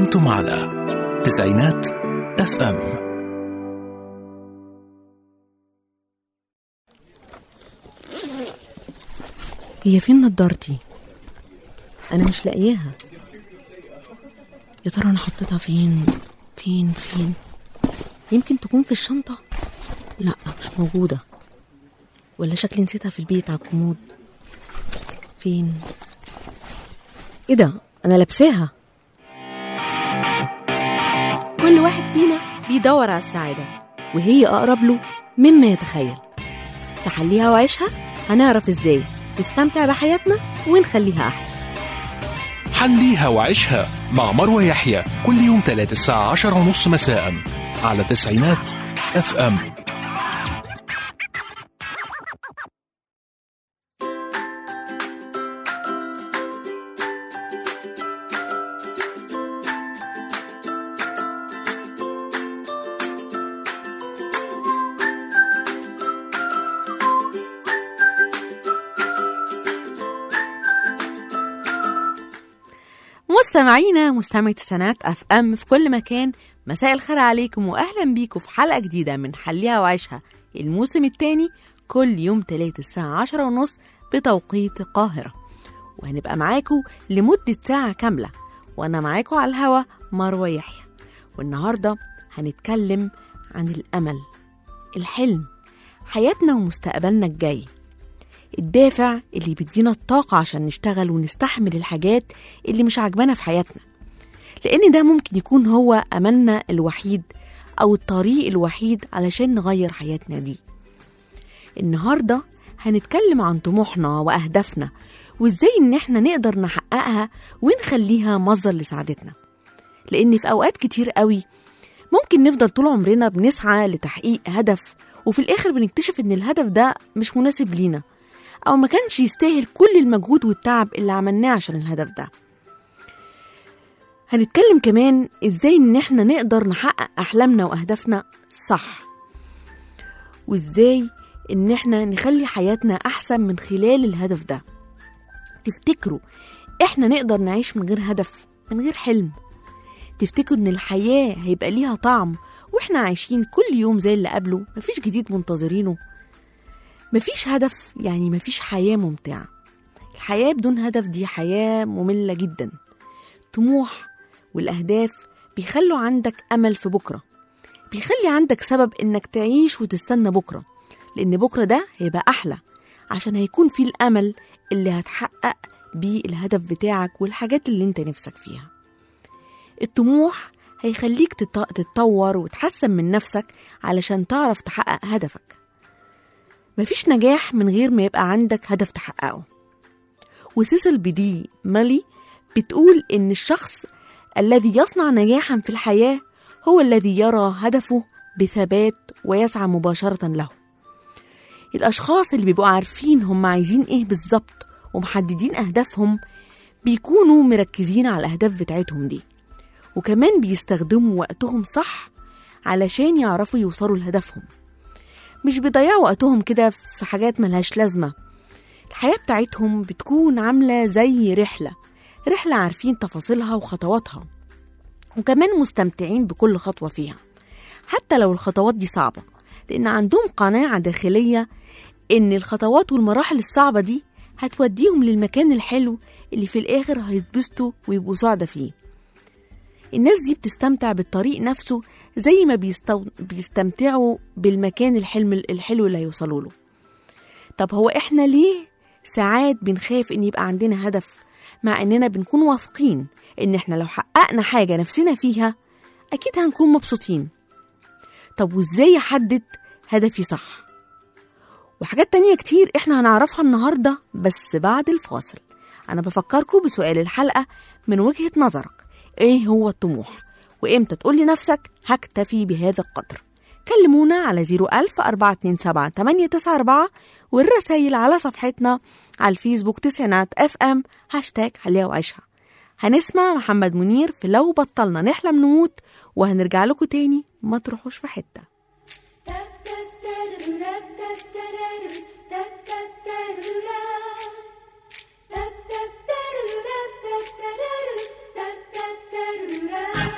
أنتم على تسعينات اف ام هي فين نضارتي انا مش لاقياها يا ترى انا حطيتها فين فين فين يمكن تكون في الشنطه لا مش موجوده ولا شكلي نسيتها في البيت على الكومود فين ايه ده انا لابساها كل واحد فينا بيدور على السعاده وهي اقرب له مما يتخيل تحليها وعيشها هنعرف ازاي نستمتع بحياتنا ونخليها احلى حليها وعيشها مع مروة يحيى كل يوم تلات الساعة عشرة ونص مساء على تسعينات اف ام مستمعينا مستمعي تسعينات اف ام في كل مكان مساء الخير عليكم واهلا بيكم في حلقه جديده من حليها وعيشها الموسم الثاني كل يوم تلات الساعه عشرة ونص بتوقيت القاهره وهنبقى معاكم لمده ساعه كامله وانا معاكم على الهوا مروه يحيى والنهارده هنتكلم عن الامل الحلم حياتنا ومستقبلنا الجاي الدافع اللي بيدينا الطاقة عشان نشتغل ونستحمل الحاجات اللي مش عاجبانا في حياتنا لأن ده ممكن يكون هو أملنا الوحيد أو الطريق الوحيد علشان نغير حياتنا دي النهاردة هنتكلم عن طموحنا وأهدافنا وإزاي إن إحنا نقدر نحققها ونخليها مصدر لسعادتنا لأن في أوقات كتير قوي ممكن نفضل طول عمرنا بنسعى لتحقيق هدف وفي الآخر بنكتشف إن الهدف ده مش مناسب لينا أو ما كانش يستاهل كل المجهود والتعب اللي عملناه عشان الهدف ده هنتكلم كمان ازاي ان احنا نقدر نحقق احلامنا واهدافنا صح وازاي ان احنا نخلي حياتنا احسن من خلال الهدف ده تفتكروا احنا نقدر نعيش من غير هدف من غير حلم تفتكروا ان الحياة هيبقى ليها طعم واحنا عايشين كل يوم زي اللي قبله مفيش جديد منتظرينه مفيش هدف يعني مفيش حياة ممتعة الحياة بدون هدف دي حياة مملة جدا طموح والأهداف بيخلوا عندك أمل في بكرة بيخلي عندك سبب إنك تعيش وتستنى بكرة لأن بكرة ده هيبقى أحلى عشان هيكون فيه الأمل اللي هتحقق بيه الهدف بتاعك والحاجات اللي انت نفسك فيها الطموح هيخليك تت- تتطور وتحسن من نفسك علشان تعرف تحقق هدفك مفيش نجاح من غير ما يبقى عندك هدف تحققه وسيسل بدي مالي بتقول إن الشخص الذي يصنع نجاحا في الحياة هو الذي يرى هدفه بثبات ويسعى مباشرة له الأشخاص اللي بيبقوا عارفين هم عايزين إيه بالظبط ومحددين أهدافهم بيكونوا مركزين على الأهداف بتاعتهم دي وكمان بيستخدموا وقتهم صح علشان يعرفوا يوصلوا لهدفهم مش بيضيعوا وقتهم كده في حاجات ملهاش لازمة الحياة بتاعتهم بتكون عاملة زي رحلة رحلة عارفين تفاصيلها وخطواتها وكمان مستمتعين بكل خطوة فيها حتى لو الخطوات دي صعبة لأن عندهم قناعة داخلية إن الخطوات والمراحل الصعبة دي هتوديهم للمكان الحلو اللي في الآخر هيتبسطوا ويبقوا سعدة فيه الناس دي بتستمتع بالطريق نفسه زي ما بيستو... بيستمتعوا بالمكان الحلم الحلو اللي هيوصلوا له طب هو احنا ليه ساعات بنخاف ان يبقى عندنا هدف مع اننا بنكون واثقين ان احنا لو حققنا حاجة نفسنا فيها اكيد هنكون مبسوطين طب وازاي احدد هدفي صح وحاجات تانية كتير احنا هنعرفها النهاردة بس بعد الفاصل انا بفكركم بسؤال الحلقة من وجهة نظرك ايه هو الطموح وامتى تقول لنفسك هكتفي بهذا القدر كلمونا على 01000 427 894 والرسايل على صفحتنا على الفيسبوك تسعينات اف ام هاشتاج حليها وعيشها هنسمع محمد منير في لو بطلنا نحلم نموت وهنرجع لكم تاني ما تروحوش في حته Ta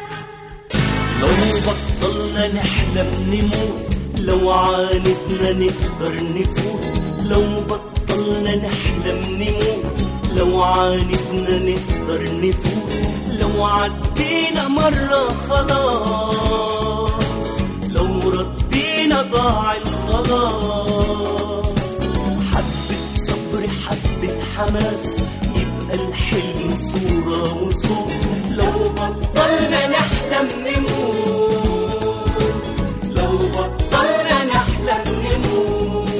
نموت لو عاندنا نقدر نفوت لو بطلنا نحلم نموت لو عاندنا نقدر نفوت لو عدينا مرة خلاص لو ردينا ضاع الخلاص حبة صبر حبة حماس يبقى الحلم صورة وصوت لو بطلنا نحلم نموت لو بطلنا نحلم نموت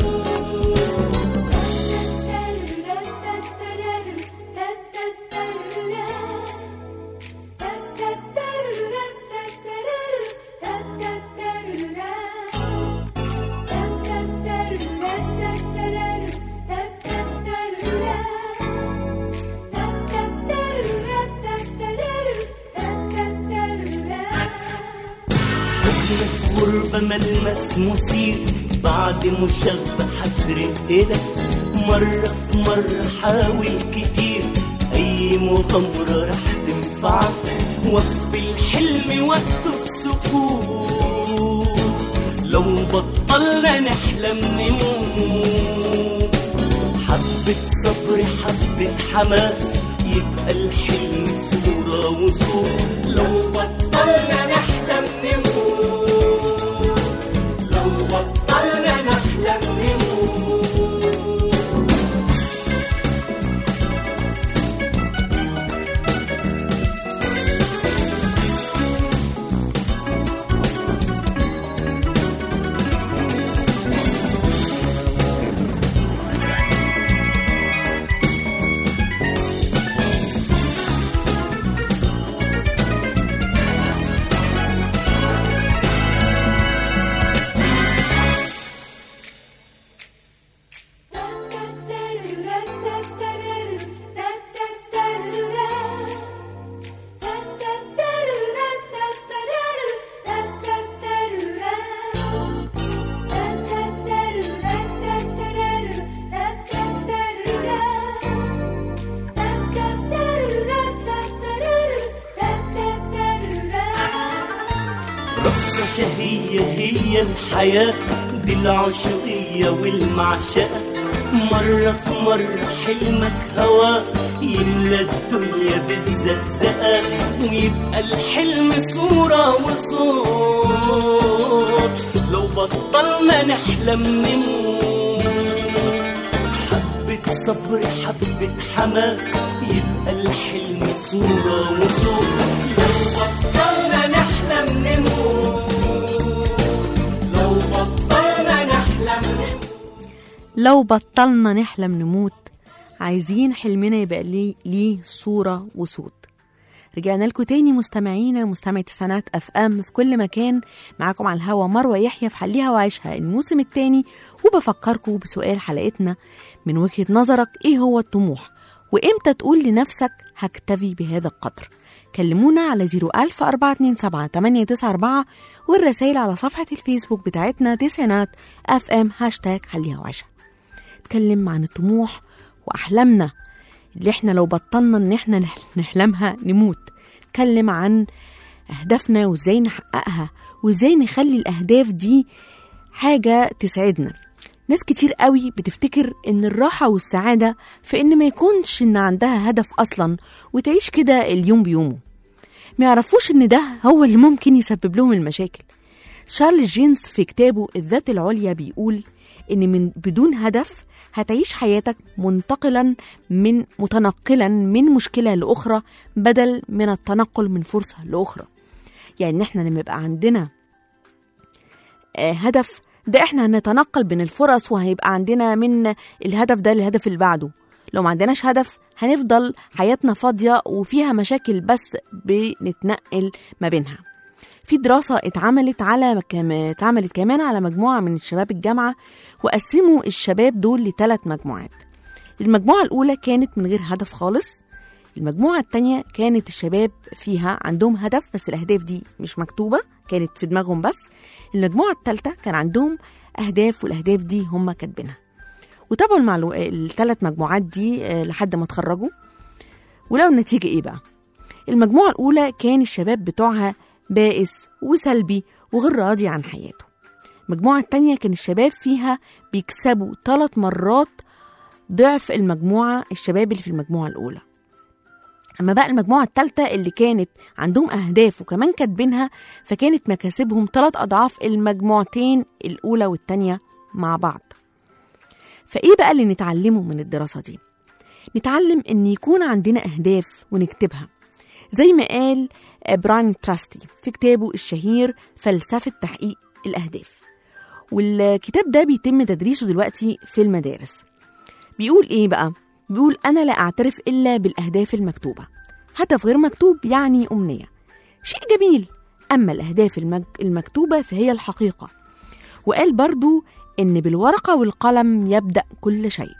حضنك غربة ملمس مثير بعد مشبحة رقلك مرة في مرة حاول كتير أي مغامرة رح تنفعك وفي الحلم وقته في سكوت لو بطلنا نحلم نموت حبة صبر حبة حماس يبقى الحلم صورة وصوت لو بطلنا نحلم نموت لو بطلنا نحلم نموت رقصة شهية هي الحياة دي العشقية والمعشقة مرة في مرة حلمك هوا يملى الدنيا بالزقزقة ويبقى الحلم صورة وصوت لو بطلنا نحلم نموت حبة صبر حبة حماس يبقى الحلم صورة وصوت لو بطلنا نحلم نموت لو بطلنا نحلم نموت لو بطلنا نحلم نموت عايزين حلمنا يبقى ليه, ليه صورة وصوت رجعنا لكم تاني مستمعينا مستمعي تسعينات اف ام في كل مكان معاكم على الهوا مروه يحيى في حليها وعيشها الموسم التاني وبفكركم بسؤال حلقتنا من وجهه نظرك ايه هو الطموح وامتى تقول لنفسك هكتفي بهذا القدر كلمونا على 01427 والرسائل على صفحة الفيسبوك بتاعتنا تسعينات اف ام هاشتاج حليها وعيشها نتكلم عن الطموح واحلامنا اللي احنا لو بطلنا ان احنا نح- نحلمها نموت نتكلم عن اهدافنا وازاي نحققها وازاي نخلي الاهداف دي حاجة تسعدنا ناس كتير قوي بتفتكر ان الراحة والسعادة في ان ما يكونش ان عندها هدف اصلا وتعيش كده اليوم بيومه ما يعرفوش ان ده هو اللي ممكن يسبب لهم المشاكل شارل جينز في كتابه الذات العليا بيقول ان من بدون هدف هتعيش حياتك منتقلا من متنقلا من مشكله لاخرى بدل من التنقل من فرصه لاخرى يعني احنا لما يبقى عندنا آه، هدف ده احنا هنتنقل بين الفرص وهيبقى عندنا من الهدف ده للهدف اللي بعده لو ما عندناش هدف هنفضل حياتنا فاضية وفيها مشاكل بس بنتنقل ما بينها في دراسة اتعملت على كم... اتعملت كمان على مجموعة من الشباب الجامعة وقسموا الشباب دول لثلاث مجموعات المجموعة الأولى كانت من غير هدف خالص المجموعة التانية كانت الشباب فيها عندهم هدف بس الأهداف دي مش مكتوبة كانت في دماغهم بس المجموعة التالتة كان عندهم أهداف والأهداف دي هم كاتبينها وتابعوا المعلو... الثلاث مجموعات دي آه، لحد ما اتخرجوا ولو النتيجة إيه بقى المجموعة الأولى كان الشباب بتوعها بائس وسلبي وغير راضي عن حياته المجموعة التانية كان الشباب فيها بيكسبوا ثلاث مرات ضعف المجموعة الشباب اللي في المجموعة الأولى أما بقى المجموعة التالتة اللي كانت عندهم أهداف وكمان كاتبينها فكانت مكاسبهم ثلاث أضعاف المجموعتين الأولى والتانية مع بعض فإيه بقى اللي نتعلمه من الدراسة دي؟ نتعلم إن يكون عندنا أهداف ونكتبها زي ما قال براين تراستي في كتابه الشهير فلسفة تحقيق الأهداف والكتاب ده بيتم تدريسه دلوقتي في المدارس بيقول إيه بقى؟ بيقول أنا لا أعترف إلا بالأهداف المكتوبة هدف غير مكتوب يعني أمنية شيء جميل أما الأهداف المج... المكتوبة فهي الحقيقة وقال برضو إن بالورقة والقلم يبدأ كل شيء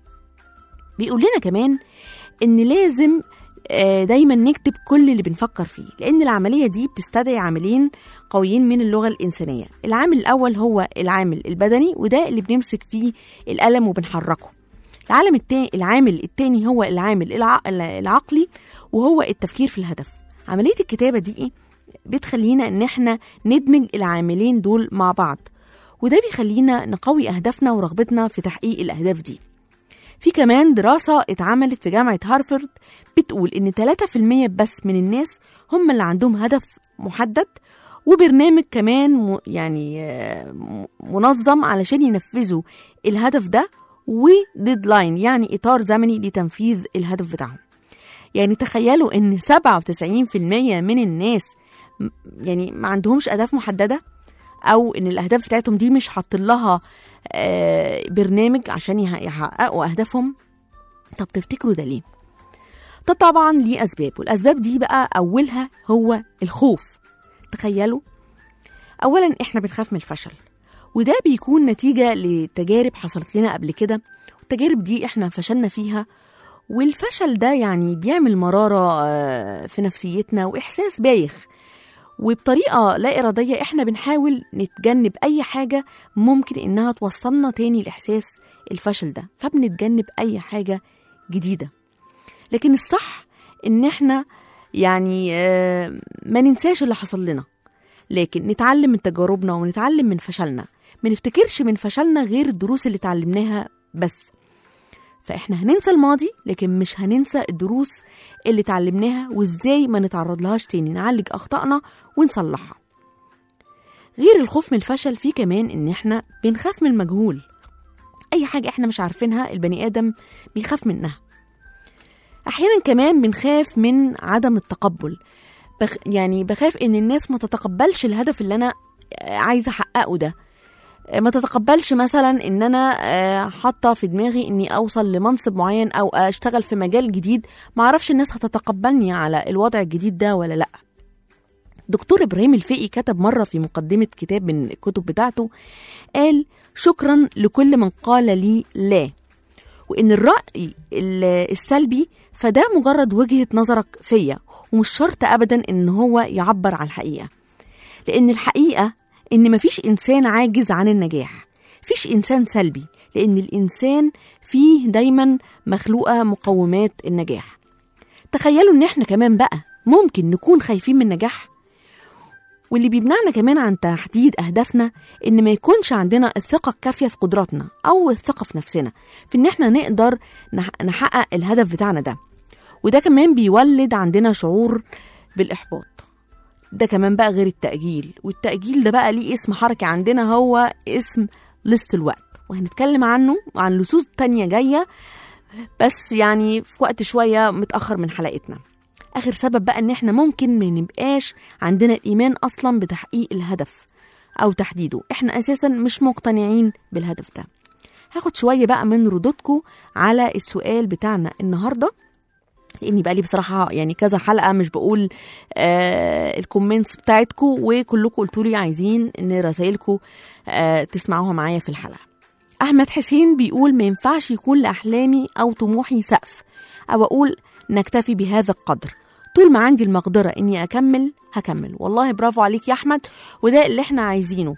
بيقول لنا كمان إن لازم آه، دايما نكتب كل اللي بنفكر فيه لأن العملية دي بتستدعي عاملين قويين من اللغة الإنسانية العامل الأول هو العامل البدني وده اللي بنمسك فيه القلم وبنحركه العالم التاني العامل التاني هو العامل الع... العقلي وهو التفكير في الهدف عملية الكتابة دي إيه؟ بتخلينا إن إحنا ندمج العاملين دول مع بعض وده بيخلينا نقوي أهدافنا ورغبتنا في تحقيق الأهداف دي في كمان دراسة اتعملت في جامعة هارفارد بتقول إن 3% بس من الناس هم اللي عندهم هدف محدد وبرنامج كمان م- يعني آه، م- منظم علشان ينفذوا الهدف ده وديدلاين يعني إطار زمني لتنفيذ الهدف بتاعهم يعني تخيلوا إن 97% من الناس م- يعني ما عندهمش أهداف محددة أو إن الأهداف بتاعتهم دي مش حاطين لها آه، برنامج عشان يح- يحققوا أهدافهم طب تفتكروا ده ليه؟ ده طبعا ليه أسباب والأسباب دي بقى أولها هو الخوف تخيلوا أولا إحنا بنخاف من الفشل وده بيكون نتيجة لتجارب حصلت لنا قبل كده والتجارب دي إحنا فشلنا فيها والفشل ده يعني بيعمل مرارة آه، في نفسيتنا وإحساس بايخ وبطريقة لا إرادية إحنا بنحاول نتجنب أي حاجة ممكن إنها توصلنا تاني لإحساس الفشل ده فبنتجنب أي حاجة جديدة لكن الصح إن إحنا يعني آه، ما ننساش اللي حصل لنا لكن نتعلم من تجاربنا ونتعلم من فشلنا ما نفتكرش من فشلنا غير الدروس اللي اتعلمناها بس فاحنا هننسى الماضي لكن مش هننسى الدروس اللي اتعلمناها وازاي ما نتعرض لهاش تاني نعالج اخطائنا ونصلحها غير الخوف من الفشل في كمان ان احنا بنخاف من المجهول اي حاجه احنا مش عارفينها البني ادم بيخاف منها احيانا كمان بنخاف من عدم التقبل بخ يعني بخاف ان الناس ما تتقبلش الهدف اللي انا عايزه احققه ده ما تتقبلش مثلا ان انا آه، حاطه في دماغي اني اوصل لمنصب معين او اشتغل في مجال جديد ما اعرفش الناس هتتقبلني على الوضع الجديد ده ولا لا دكتور ابراهيم الفقي كتب مره في مقدمه كتاب من الكتب بتاعته قال شكرا لكل من قال لي لا وان الراي ال- السلبي فده مجرد وجهه نظرك فيا ومش شرط ابدا ان هو يعبر عن الحقيقه لان الحقيقه ان مفيش انسان عاجز عن النجاح مفيش انسان سلبي لان الانسان فيه دايما مخلوقه مقومات النجاح تخيلوا ان احنا كمان بقى ممكن نكون خايفين من النجاح واللي بيمنعنا كمان عن تحديد أهدافنا إن ما يكونش عندنا الثقة الكافية في قدراتنا أو الثقة في نفسنا في إن إحنا نقدر نح- نحقق الهدف بتاعنا ده وده كمان بيولد عندنا شعور بالإحباط ده كمان بقى غير التأجيل والتأجيل ده بقى ليه اسم حركي عندنا هو اسم لص الوقت وهنتكلم عنه عن لصوص تانية جاية بس يعني في وقت شوية متأخر من حلقتنا آخر سبب بقى إن إحنا ممكن ما نبقاش عندنا الإيمان أصلا بتحقيق الهدف أو تحديده إحنا أساسا مش مقتنعين بالهدف ده هاخد شوية بقى من ردودكم على السؤال بتاعنا النهارده لاني بقى لي بصراحه يعني كذا حلقه مش بقول آه الكومنتس بتاعتكم وكلكم قلتوا لي عايزين ان رسائلكم آه تسمعوها معايا في الحلقه احمد حسين بيقول ما ينفعش يكون لاحلامي او طموحي سقف او اقول نكتفي بهذا القدر طول ما عندي المقدره اني اكمل هكمل والله برافو عليك يا احمد وده اللي احنا عايزينه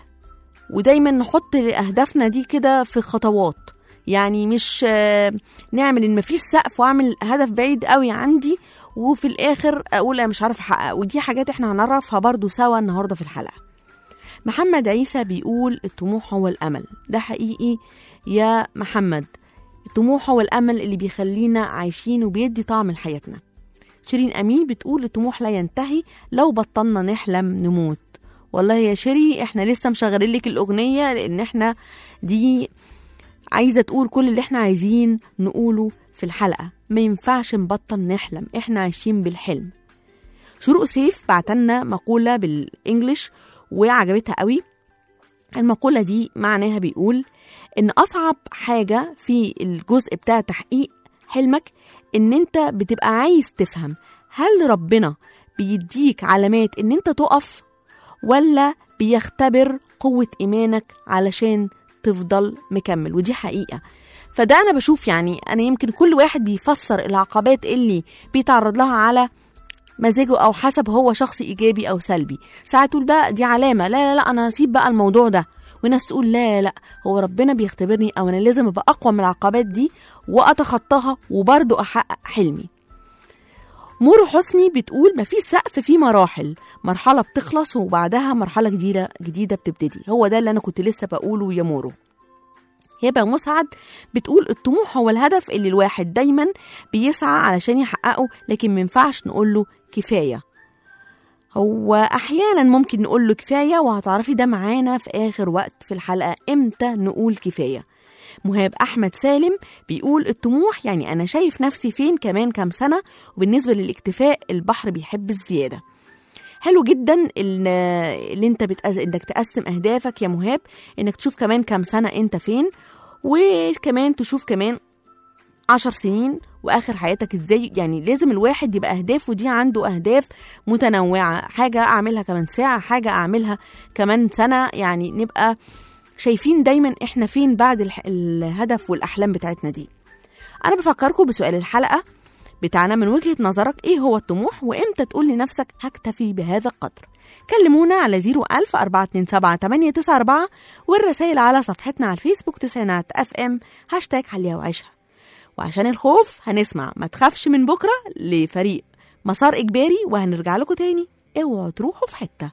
ودايما نحط اهدافنا دي كده في خطوات يعني مش آه، نعمل ان مفيش سقف واعمل هدف بعيد قوي عندي وفي الاخر اقول انا مش عارف احقق ودي حاجات احنا هنعرفها برضو سوا النهارده في الحلقه محمد عيسى بيقول الطموح هو الأمل ده حقيقي يا محمد الطموح هو الأمل اللي بيخلينا عايشين وبيدي طعم لحياتنا شيرين أمين بتقول الطموح لا ينتهي لو بطلنا نحلم نموت والله يا شيري احنا لسه مشغلين لك الأغنية لأن احنا دي عايزة تقول كل اللي احنا عايزين نقوله في الحلقة ما ينفعش نبطل نحلم احنا عايشين بالحلم شروق سيف بعتلنا مقولة بالإنجليش وعجبتها قوي المقولة دي معناها بيقول إن أصعب حاجة في الجزء بتاع تحقيق حلمك إن أنت بتبقى عايز تفهم هل ربنا بيديك علامات إن أنت تقف ولا بيختبر قوة إيمانك علشان تفضل مكمل ودي حقيقة فده أنا بشوف يعني أنا يمكن كل واحد بيفسر العقبات اللي بيتعرض لها على مزاجه او حسب هو شخص ايجابي او سلبي ساعات تقول بقى دي علامه لا لا لا انا هسيب بقى الموضوع ده وناس تقول لا لا هو ربنا بيختبرني او انا لازم ابقى اقوى من العقبات دي واتخطاها وبرضه احقق حلمي مورو حسني بتقول مفيش سقف في مراحل مرحله بتخلص وبعدها مرحله جديده جديده بتبتدي هو ده اللي انا كنت لسه بقوله يا مورو هبه مسعد بتقول الطموح هو الهدف اللي الواحد دايما بيسعى علشان يحققه لكن مينفعش نقول له كفايه هو احيانا ممكن نقول له كفايه وهتعرفي ده معانا في اخر وقت في الحلقه امتى نقول كفايه مهاب احمد سالم بيقول الطموح يعني انا شايف نفسي فين كمان كام سنه وبالنسبه للاكتفاء البحر بيحب الزياده حلو جدا ال- اللي انت بتأز... انك تقسم اهدافك يا مهاب انك تشوف كمان كام سنه انت فين وكمان تشوف كمان عشر سنين واخر حياتك ازاي يعني لازم الواحد يبقى اهدافه دي عنده اهداف متنوعه حاجه اعملها كمان ساعه حاجه اعملها كمان سنه يعني نبقى شايفين دايما احنا فين بعد الح- الهدف والاحلام بتاعتنا دي انا بفكركم بسؤال الحلقه بتاعنا من وجهة نظرك ايه هو الطموح وامتى تقول لنفسك هكتفي بهذا القدر كلمونا على 01000 427 894 والرسائل على صفحتنا على الفيسبوك تسعينات اف ام هاشتاج حليها وعيشها وعشان الخوف هنسمع ما تخافش من بكرة لفريق مسار إجباري وهنرجع لكم تاني اوعوا تروحوا في حتة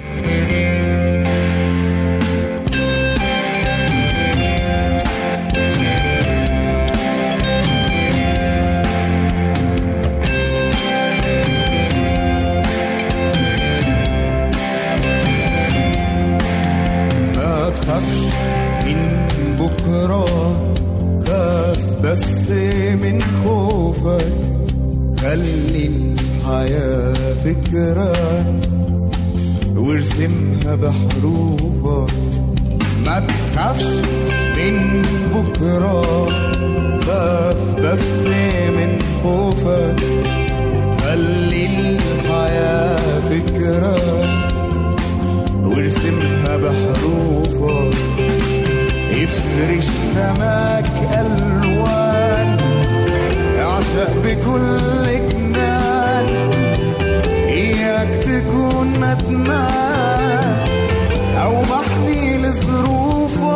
ما تخافش من بكرة خاف بس من خوفك خلي الحياة فكرة وارسمها بحروفك ما تخافش من بكرة خاف بس من خوفك خلي الحياة فكرة وارسمها بحروفك افرش سماك الوان اعشق بكل جنان اياك تكون ندمان او محني لظروفك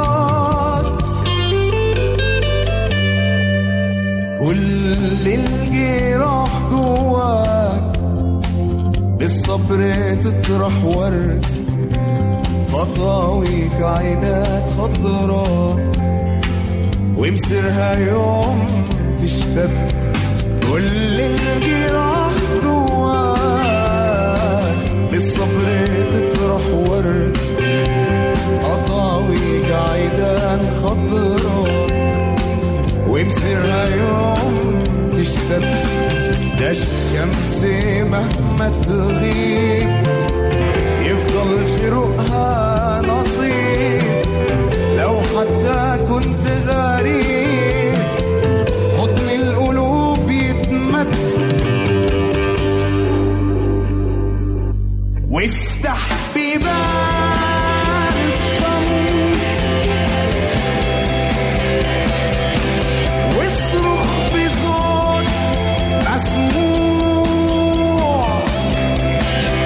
كل الجراح جواك بالصبر تطرح ورد خطاويك عينات خضراء ومصيرها يوم تشتد كل الجراح جواك بالصبر تطرح ورد خطاويك عيدان خضراء ومصيرها يوم تشتد ده الشمس مهما تغيب يفضل شروقها نصيب لو حتى كنت غريب حضن القلوب يتمد وافتح بيبان الصمت واصرخ بصوت مسموع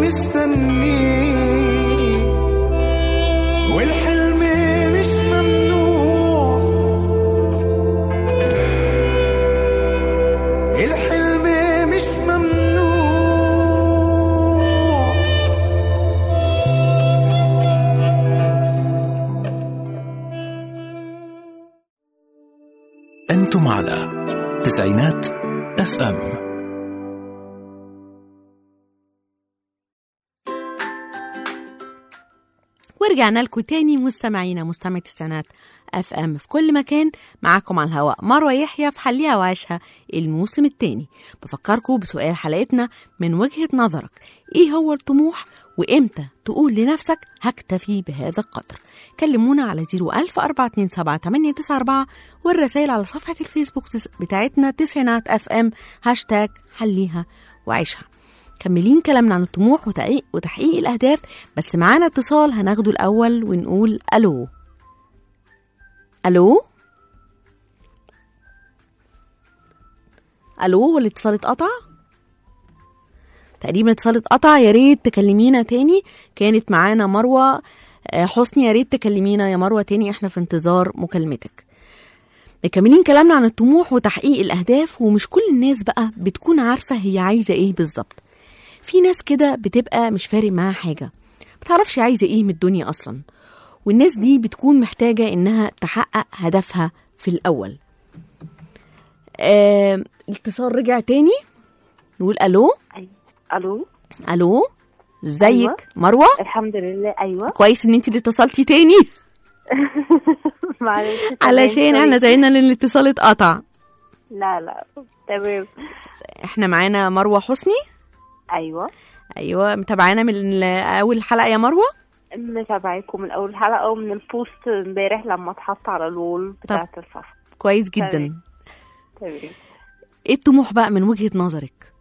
مستنيني والحلم مش ممنوع الحلم مش ممنوع أنتم على تسعينات اف ام ورجعنا لكم تاني مستمعينا مستمعي التسعينات اف ام في كل مكان معاكم على الهواء مروه يحيى في حليها وعيشها الموسم التاني بفكركم بسؤال حلقتنا من وجهه نظرك ايه هو الطموح وامتى تقول لنفسك هكتفي بهذا القدر كلمونا على 010427894 والرسائل على صفحه الفيسبوك تس- بتاعتنا تسعينات اف ام هاشتاج حليها وعيشها كملين كلامنا عن الطموح وتحقيق, وتحقيق الأهداف بس معانا اتصال هناخده الأول ونقول ألو ألو ألو والاتصال اتقطع تقريبا اتصال اتقطع يا ريت تكلمينا تاني كانت معانا مروة آه، حسني يا ريت تكلمينا يا مروة تاني احنا في انتظار مكالمتك مكملين كلامنا عن الطموح وتحقيق الأهداف ومش كل الناس بقى بتكون عارفة هي عايزة ايه بالظبط في ناس كده بتبقى مش فارق معاها حاجة بتعرفش عايزة ايه من الدنيا أصلا والناس دي بتكون محتاجة إنها تحقق هدفها في الأول آه الاتصال رجع تاني نقول ألو الو ألو ازيك أيوة. مروة الحمد لله ايوه كويس ان انت اللي اتصلتي تاني معلش علشان تمام، احنا sorry. زينا ان الاتصال اتقطع لا لا تمام احنا معانا مروة حسني ايوه ايوه متابعانا من اول حلقة يا مروة متابعيكم من اول حلقه ومن البوست امبارح لما اتحط على الوول بتاعه الصف كويس جدا تمام. تمام ايه الطموح بقى من وجهة نظرك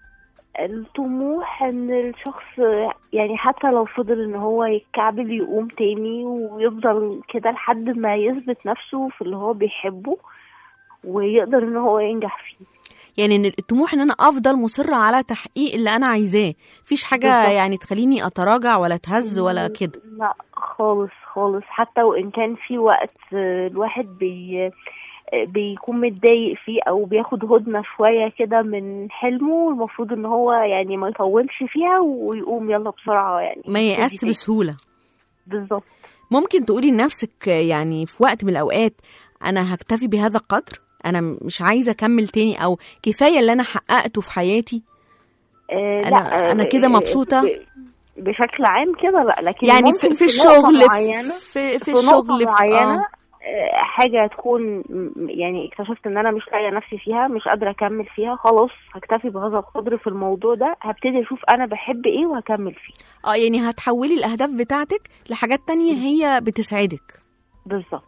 الطموح ان الشخص يعني حتى لو فضل ان هو يتكعبل يقوم تاني ويفضل كده لحد ما يثبت نفسه في اللي هو بيحبه ويقدر ان هو ينجح فيه يعني ان الطموح ان انا افضل مصرة على تحقيق اللي انا عايزاه مفيش حاجة بالظبط. يعني تخليني اتراجع ولا اتهز ولا كده لا خالص خالص حتى وان كان في وقت آه، الواحد بي آه، بيكون متضايق فيه او بياخد هدنة شوية كده من حلمه المفروض ان هو يعني ما يطولش فيها ويقوم يلا بسرعة يعني ما ييأس يبتدي تاني. بسهولة بالظبط ممكن تقولي لنفسك يعني في وقت من الاوقات انا هكتفي بهذا القدر انا مش عايزة اكمل تاني او كفاية اللي انا حققته في حياتي آه أنا- لا أنا آه، كده آه، مبسوطة. ب- بشكل عام كده لا لكن يعني ممكن في, في نقطة الشغل معينة في, في في نقطة الشغل في معينة آه. آه، حاجة تكون م- يعني اكتشفت ان انا مش لاقية نفسي فيها مش قادرة اكمل فيها خلاص هكتفي بهذا القدر في الموضوع ده هبتدي اشوف انا بحب ايه وهكمل فيه اه يعني هتحولي الاهداف بتاعتك لحاجات تانية هي بتسعدك بالظبط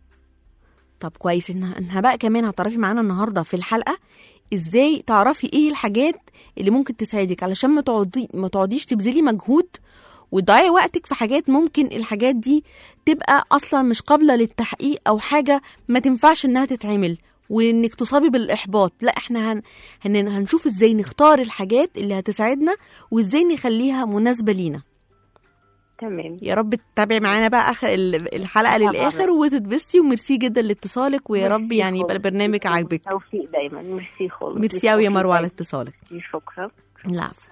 طب كويس ان انها بقى كمان هتعرفي معانا النهارده في الحلقه ازاي تعرفي ايه الحاجات اللي ممكن تساعدك علشان ما تقعدي ما تقعديش تبذلي مجهود وتضيعي وقتك في حاجات ممكن الحاجات دي تبقى اصلا مش قابله للتحقيق او حاجه ما تنفعش انها تتعمل وانك تصابي بالاحباط لا احنا هن... هن... هنشوف ازاي نختار الحاجات اللي هتساعدنا وازاي نخليها مناسبه لينا تمام يا رب تتابعي معانا بقى اخر ال- الحلقه طبعاً. للاخر وتتبسطي وميرسي جدا لاتصالك ويا رب ميرسي يعني يبقى خالص. البرنامج ميرسي عاجبك توفيق دايما ميرسي خالص ميرسي قوي يا بالتوفيق مروه على دايماً. اتصالك شكرا العفو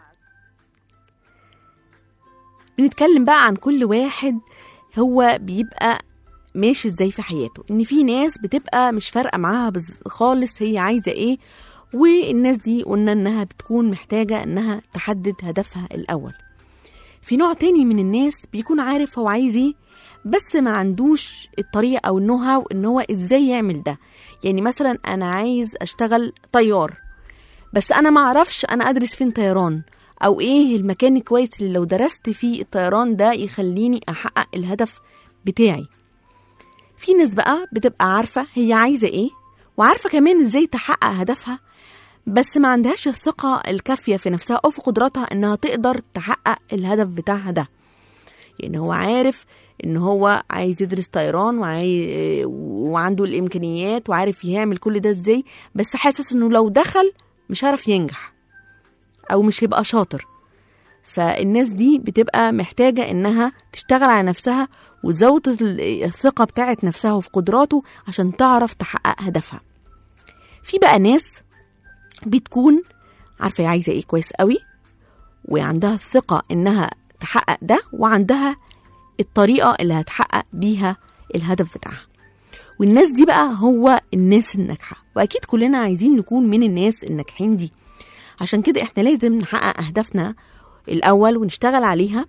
بنتكلم بقى عن كل واحد هو بيبقى ماشي ازاي في حياته ان في ناس بتبقى مش فارقه معاها بز- خالص هي عايزه ايه والناس دي قلنا انها بتكون محتاجه انها تحدد هدفها الاول في نوع تاني من الناس بيكون عارف هو عايز ايه بس ما عندوش الطريقه او النو هاو ان هو ازاي يعمل ده يعني مثلا انا عايز اشتغل طيار بس انا ما اعرفش انا ادرس فين طيران او ايه المكان الكويس اللي لو درست فيه الطيران ده يخليني احقق الهدف بتاعي في ناس بقى بتبقى عارفه هي عايزه ايه وعارفه كمان ازاي تحقق هدفها بس ما عندهاش الثقه الكافيه في نفسها او في قدراتها انها تقدر تحقق الهدف بتاعها ده يعني هو عارف ان هو عايز يدرس طيران وعاي... وعنده الامكانيات وعارف يعمل كل ده ازاي بس حاسس انه لو دخل مش هيعرف ينجح او مش هيبقى شاطر فالناس دي بتبقى محتاجة إنها تشتغل على نفسها وتزود ال- الثقة بتاعت نفسها وفي قدراته عشان تعرف تحقق هدفها في بقى ناس بتكون عارفة هي عايزة ايه كويس قوي وعندها الثقة إنها تحقق ده وعندها الطريقة اللي هتحقق بيها الهدف بتاعها والناس دي بقى هو الناس الناجحة وأكيد كلنا عايزين نكون من الناس الناجحين دي عشان كده احنا لازم نحقق أهدافنا الأول ونشتغل عليها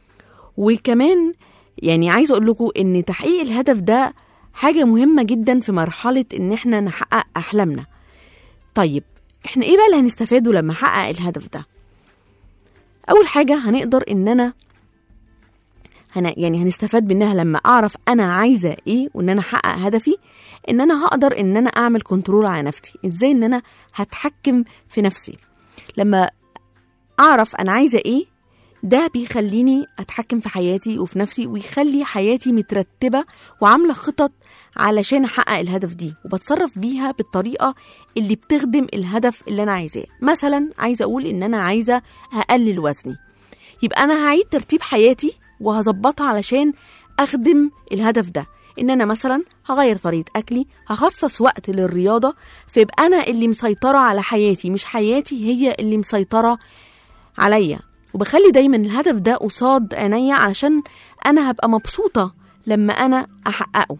وكمان يعني عايزة أقول لكم إن تحقيق الهدف ده حاجة مهمة جدا في مرحلة إن احنا نحقق أحلامنا طيب احنا ايه بقى اللي هنستفاده لما احقق الهدف ده اول حاجه هنقدر ان انا هن يعني هنستفاد منها لما اعرف انا عايزه ايه وان انا احقق هدفي ان انا هقدر ان انا اعمل كنترول على نفسي ازاي ان انا هتحكم في نفسي لما اعرف انا عايزه ايه ده بيخليني اتحكم في حياتي وفي نفسي ويخلي حياتي مترتبه وعامله خطط علشان احقق الهدف دي وبتصرف بيها بالطريقه اللي بتخدم الهدف اللي انا عايزاه مثلا عايزه اقول ان انا عايزه اقلل وزني يبقى انا هعيد ترتيب حياتي وهظبطها علشان اخدم الهدف ده ان انا مثلا هغير طريقه اكلي هخصص وقت للرياضه فيبقى انا اللي مسيطره على حياتي مش حياتي هي اللي مسيطره عليا وبخلي دايما الهدف ده قصاد عينيا علشان انا هبقى مبسوطه لما انا احققه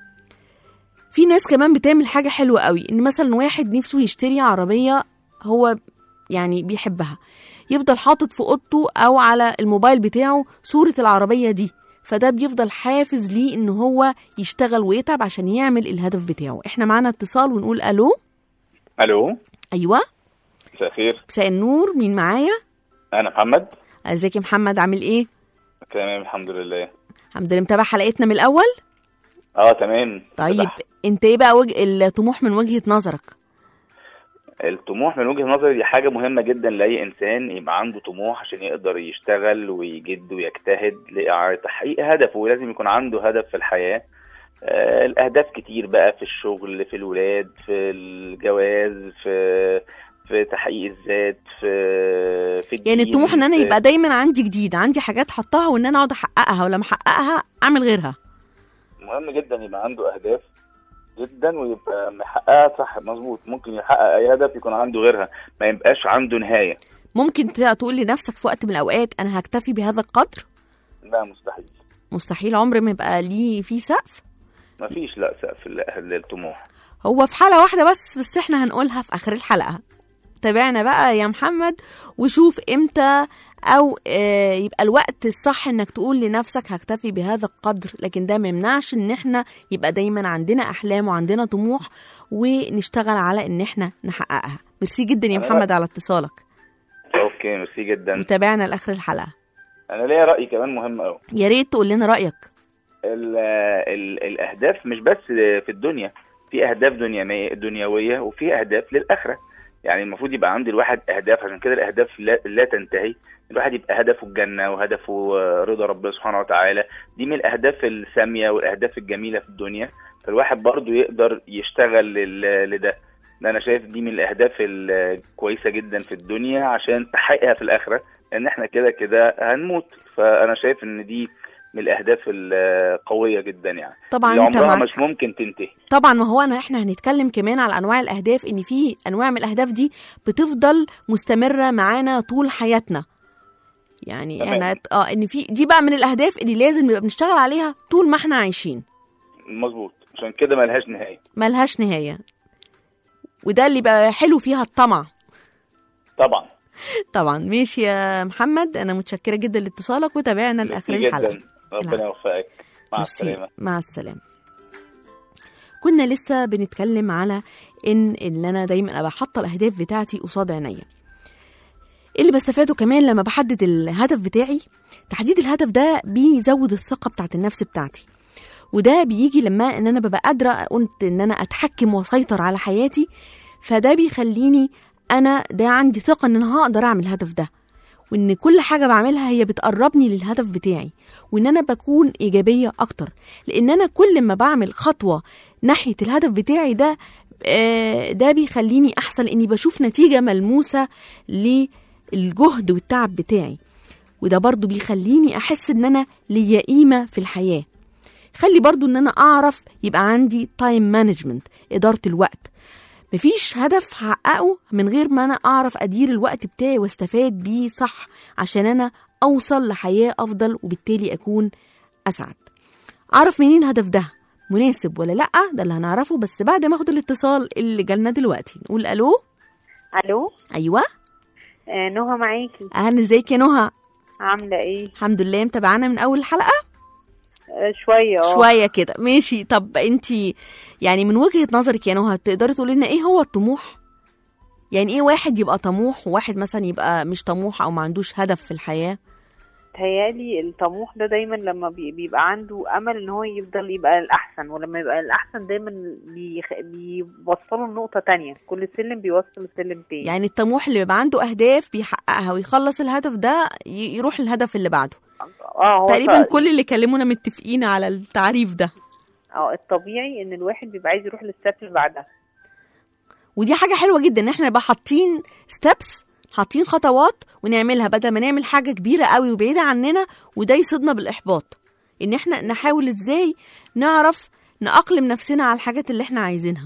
في ناس كمان بتعمل حاجه حلوه قوي ان مثلا واحد نفسه يشتري عربيه هو يعني بيحبها يفضل حاطط في اوضته او على الموبايل بتاعه صوره العربيه دي فده بيفضل حافز ليه ان هو يشتغل ويتعب عشان يعمل الهدف بتاعه احنا معانا اتصال ونقول الو الو ايوه مساء الخير مساء النور مين معايا انا محمد ازيك يا محمد عامل ايه تمام الحمد لله الحمد لله متابع حلقتنا من الاول اه تمام طيب صح. انت ايه بقى وجه الطموح من وجهه نظرك الطموح من وجهة نظري دي حاجة مهمة جدا لأي إنسان يبقى عنده طموح عشان يقدر يشتغل ويجد ويجتهد لتحقيق هدفه ولازم يكون عنده هدف في الحياة آه، الأهداف كتير بقى في الشغل في الولاد في الجواز في في تحقيق الذات في في الدين يعني الطموح ان انا في- يبقى دايما عندي جديد عندي حاجات حطاها وان انا اقعد احققها ولما احققها اعمل غيرها مهم جدا يبقى عنده اهداف جدا ويبقى محققها صح مظبوط ممكن يحقق اي هدف يكون عنده غيرها ما يبقاش عنده نهايه ممكن ت- تقول لنفسك في وقت من الاوقات انا هكتفي بهذا القدر لا مستحيل مستحيل عمر ما يبقى ليه في سقف ما فيش لا سقف لل- للطموح هو في حلقه واحده بس بس احنا هنقولها في اخر الحلقه تابعنا بقى يا محمد وشوف امتى او آه، يبقى الوقت الصح انك تقول لنفسك هكتفي بهذا القدر لكن ده ما يمنعش ان احنا يبقى دايما عندنا احلام وعندنا طموح ونشتغل على ان احنا نحققها ميرسي جدا يا أنا- محمد على اتصالك اوكي ميرسي جدا وتابعنا لاخر الحلقه انا ليا راي كمان مهم قوي يا ريت تقول لنا رايك ال ال الاهداف مش بس في الدنيا في اهداف دنيا دنيويه وفي اهداف للاخره يعني المفروض يبقى عند الواحد اهداف عشان كده الاهداف لا, لا تنتهي الواحد يبقى هدفه الجنه وهدفه آه، رضا ربنا سبحانه وتعالى دي من الاهداف الساميه والاهداف الجميله في الدنيا فالواحد برضو يقدر يشتغل لل- لده ده انا شايف دي من الاهداف الكويسه جدا في الدنيا عشان تحققها في الاخره لان احنا كده كده هنموت فانا شايف ان دي من الاهداف القويه جدا يعني طبعا اللي انت عمرها معاك مش ممكن تنتهي طبعا ما هو انا احنا هنتكلم كمان على انواع الاهداف ان في انواع من الاهداف دي بتفضل مستمره معانا طول حياتنا يعني تمام. احنا اه ان في دي بقى من الاهداف اللي لازم نبقى بنشتغل عليها طول ما احنا عايشين مظبوط عشان كده ملهاش نهايه ملهاش نهايه وده اللي بقى حلو فيها الطمع طبعا طبعا ماشي يا محمد انا متشكره جدا لاتصالك وتابعنا لاخر ميرسي الحلقه جدا ربنا يوفقك مع ميرسي. السلامه مع السلامة كنا لسه بنتكلم على ان ان انا دايما ابقى حاطه الاهداف بتاعتي قصاد عينيا اللي بستفاده كمان لما بحدد الهدف بتاعي تحديد الهدف ده بيزود الثقه بتاعت النفس بتاعتي وده بيجي لما ان انا ببقى قادره قلت ان انا اتحكم واسيطر على حياتي فده بيخليني انا ده عندي ثقه ان انا هقدر اعمل الهدف ده وان كل حاجه بعملها هي بتقربني للهدف بتاعي وان انا بكون ايجابيه اكتر لان انا كل ما بعمل خطوه ناحيه الهدف بتاعي ده آه، ده بيخليني احسن لاني بشوف نتيجه ملموسه للجهد والتعب بتاعي وده برضو بيخليني احس ان انا ليا قيمه في الحياه خلي برضو ان انا اعرف يبقى عندي تايم مانجمنت اداره الوقت مفيش هدف هحققه من غير ما انا اعرف ادير الوقت بتاعي واستفاد بيه صح عشان انا اوصل لحياه افضل وبالتالي اكون اسعد اعرف منين الهدف ده مناسب ولا لا ده اللي هنعرفه بس بعد ما اخد الاتصال اللي جالنا دلوقتي نقول الو الو ايوه آه نهى معاكي اهلا ازيك يا نهى عامله ايه الحمد لله متابعانا من اول الحلقه آه شويه اه شويه كده ماشي طب انت يعني من وجهه نظرك يا نهى تقدري تقولي لنا ايه هو الطموح يعني ايه واحد يبقى طموح وواحد مثلا يبقى مش طموح او ما عندوش هدف في الحياه تهيالي الطموح ده دايما لما بي- بيبقى عنده امل ان هو يفضل يبقى الاحسن ولما يبقى الاحسن دايما بيخ... بيوصله لنقطه تانية كل سلم بيوصل لسلم تاني يعني الطموح اللي بيبقى عنده اهداف بيحققها ويخلص الهدف ده ي- يروح للهدف اللي بعده اه هو تقريبا ط- كل اللي كلمونا متفقين على التعريف ده اه الطبيعي ان الواحد بيبقى عايز يروح للستep اللي بعدها ودي حاجه حلوه جدا ان احنا نبقى حاطين ستيبس حاطين خطوات ونعملها بدل ما نعمل حاجه كبيره قوي وبعيده عننا وده يصيدنا بالاحباط ان احنا نحاول ازاي نعرف نأقلم نفسنا على الحاجات اللي احنا عايزينها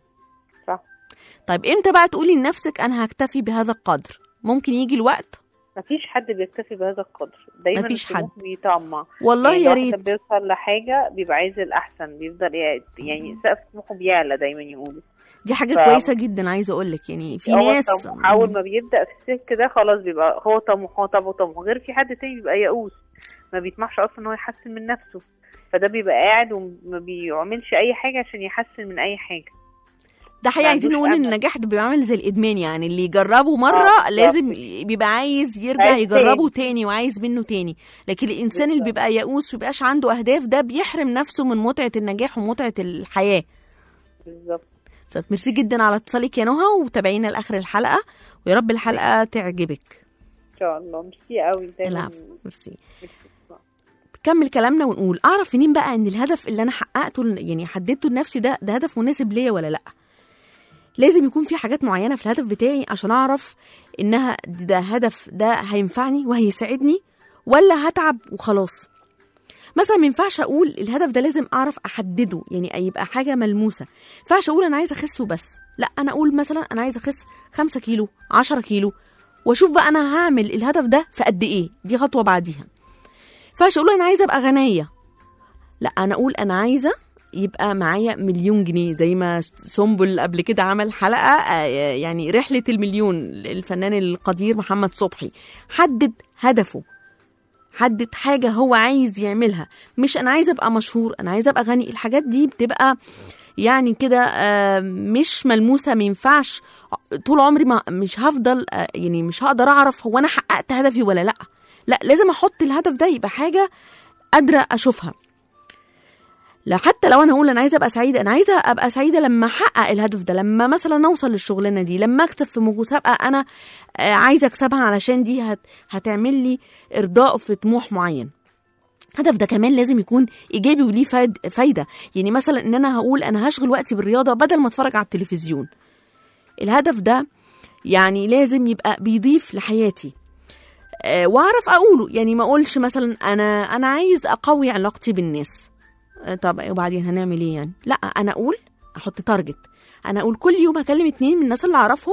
صح طيب امتى بقى تقولي لنفسك انا هكتفي بهذا القدر ممكن يجي الوقت مفيش حد بيكتفي بهذا القدر دايما مفيش الطموح بيطمع والله يعني يا الواحد ريت لما بيوصل لحاجه بيبقى عايز الاحسن بيفضل يع- يعني سقف طموحه بيعلى دايما يقولوا دي حاجه ف- كويسه جدا عايزه اقول لك يعني في هو ناس الطموح اول ما بيبدا في السلك ده خلاص بيبقى هو طموح هو طموح طموح غير في حد تاني بيبقى يئوس ما بيطمحش اصلا ان هو يحسن من نفسه فده بيبقى قاعد وما بيعملش اي حاجه عشان يحسن من اي حاجه ده حقيقي ما عايزين عندوش نقول ان أمل. النجاح ده بيبقى عامل زي الادمان يعني اللي يجربه مره آه، بالظبط. لازم بيبقى عايز يرجع عايز يجربه تاني وعايز منه تاني لكن الانسان اللي بالظبط. بيبقى يئوس ومبيبقاش عنده اهداف ده بيحرم نفسه من متعه النجاح ومتعه الحياه بالظبط استاذ ميرسي جدا على اتصالك يا نهى وتابعينا لاخر الحلقه ويا رب الحلقه تعجبك ان شاء الله ميرسي قوي دايما العفو ميرسي كمل كلامنا ونقول اعرف منين بقى ان الهدف اللي انا حققته يعني حددته لنفسي ده ده هدف مناسب ليا ولا لا لازم يكون في حاجات معينه في الهدف بتاعي عشان اعرف انها ده هدف ده هينفعني وهيساعدني ولا هتعب وخلاص مثلا ما ينفعش اقول الهدف ده لازم اعرف احدده يعني يبقى حاجه ملموسه ما ينفعش اقول انا عايزه اخس وبس لا انا اقول مثلا انا عايزه اخس 5 كيلو 10 كيلو واشوف بقى انا هعمل الهدف ده في قد ايه دي خطوه بعديها ينفعش اقول انا عايزه ابقى غنيه لا انا اقول انا عايزه يبقى معايا مليون جنيه زي ما سنبل قبل كده عمل حلقه آه، يعني رحله المليون الفنان القدير محمد صبحي حدد هدفه حدد حاجه هو عايز يعملها مش انا عايزه ابقى مشهور انا عايزه ابقى غني الحاجات دي بتبقى يعني كده آه، مش ملموسه ما ينفعش طول عمري ما مش هفضل آه، يعني مش هقدر اعرف هو انا حققت هدفي ولا لا لا لازم احط الهدف ده يبقى حاجه قادره اشوفها لا حتى لو انا اقول انا عايزه ابقى سعيده انا عايزه ابقى سعيده لما احقق الهدف ده لما مثلا اوصل للشغلانه دي لما اكسب في مسابقه انا آه، عايزه اكسبها علشان دي هت هتعمل لي ارضاء في طموح معين الهدف ده كمان لازم يكون ايجابي وليه فايد فايده يعني مثلا ان انا هقول انا هشغل وقتي بالرياضه بدل ما اتفرج على التلفزيون الهدف ده يعني لازم يبقى بيضيف لحياتي آه، واعرف اقوله يعني ما اقولش مثلا انا انا عايز اقوي علاقتي بالناس آه، طب وبعدين هنعمل ايه يعني لا انا اقول احط تارجت انا اقول كل يوم هكلم اتنين من الناس اللي اعرفهم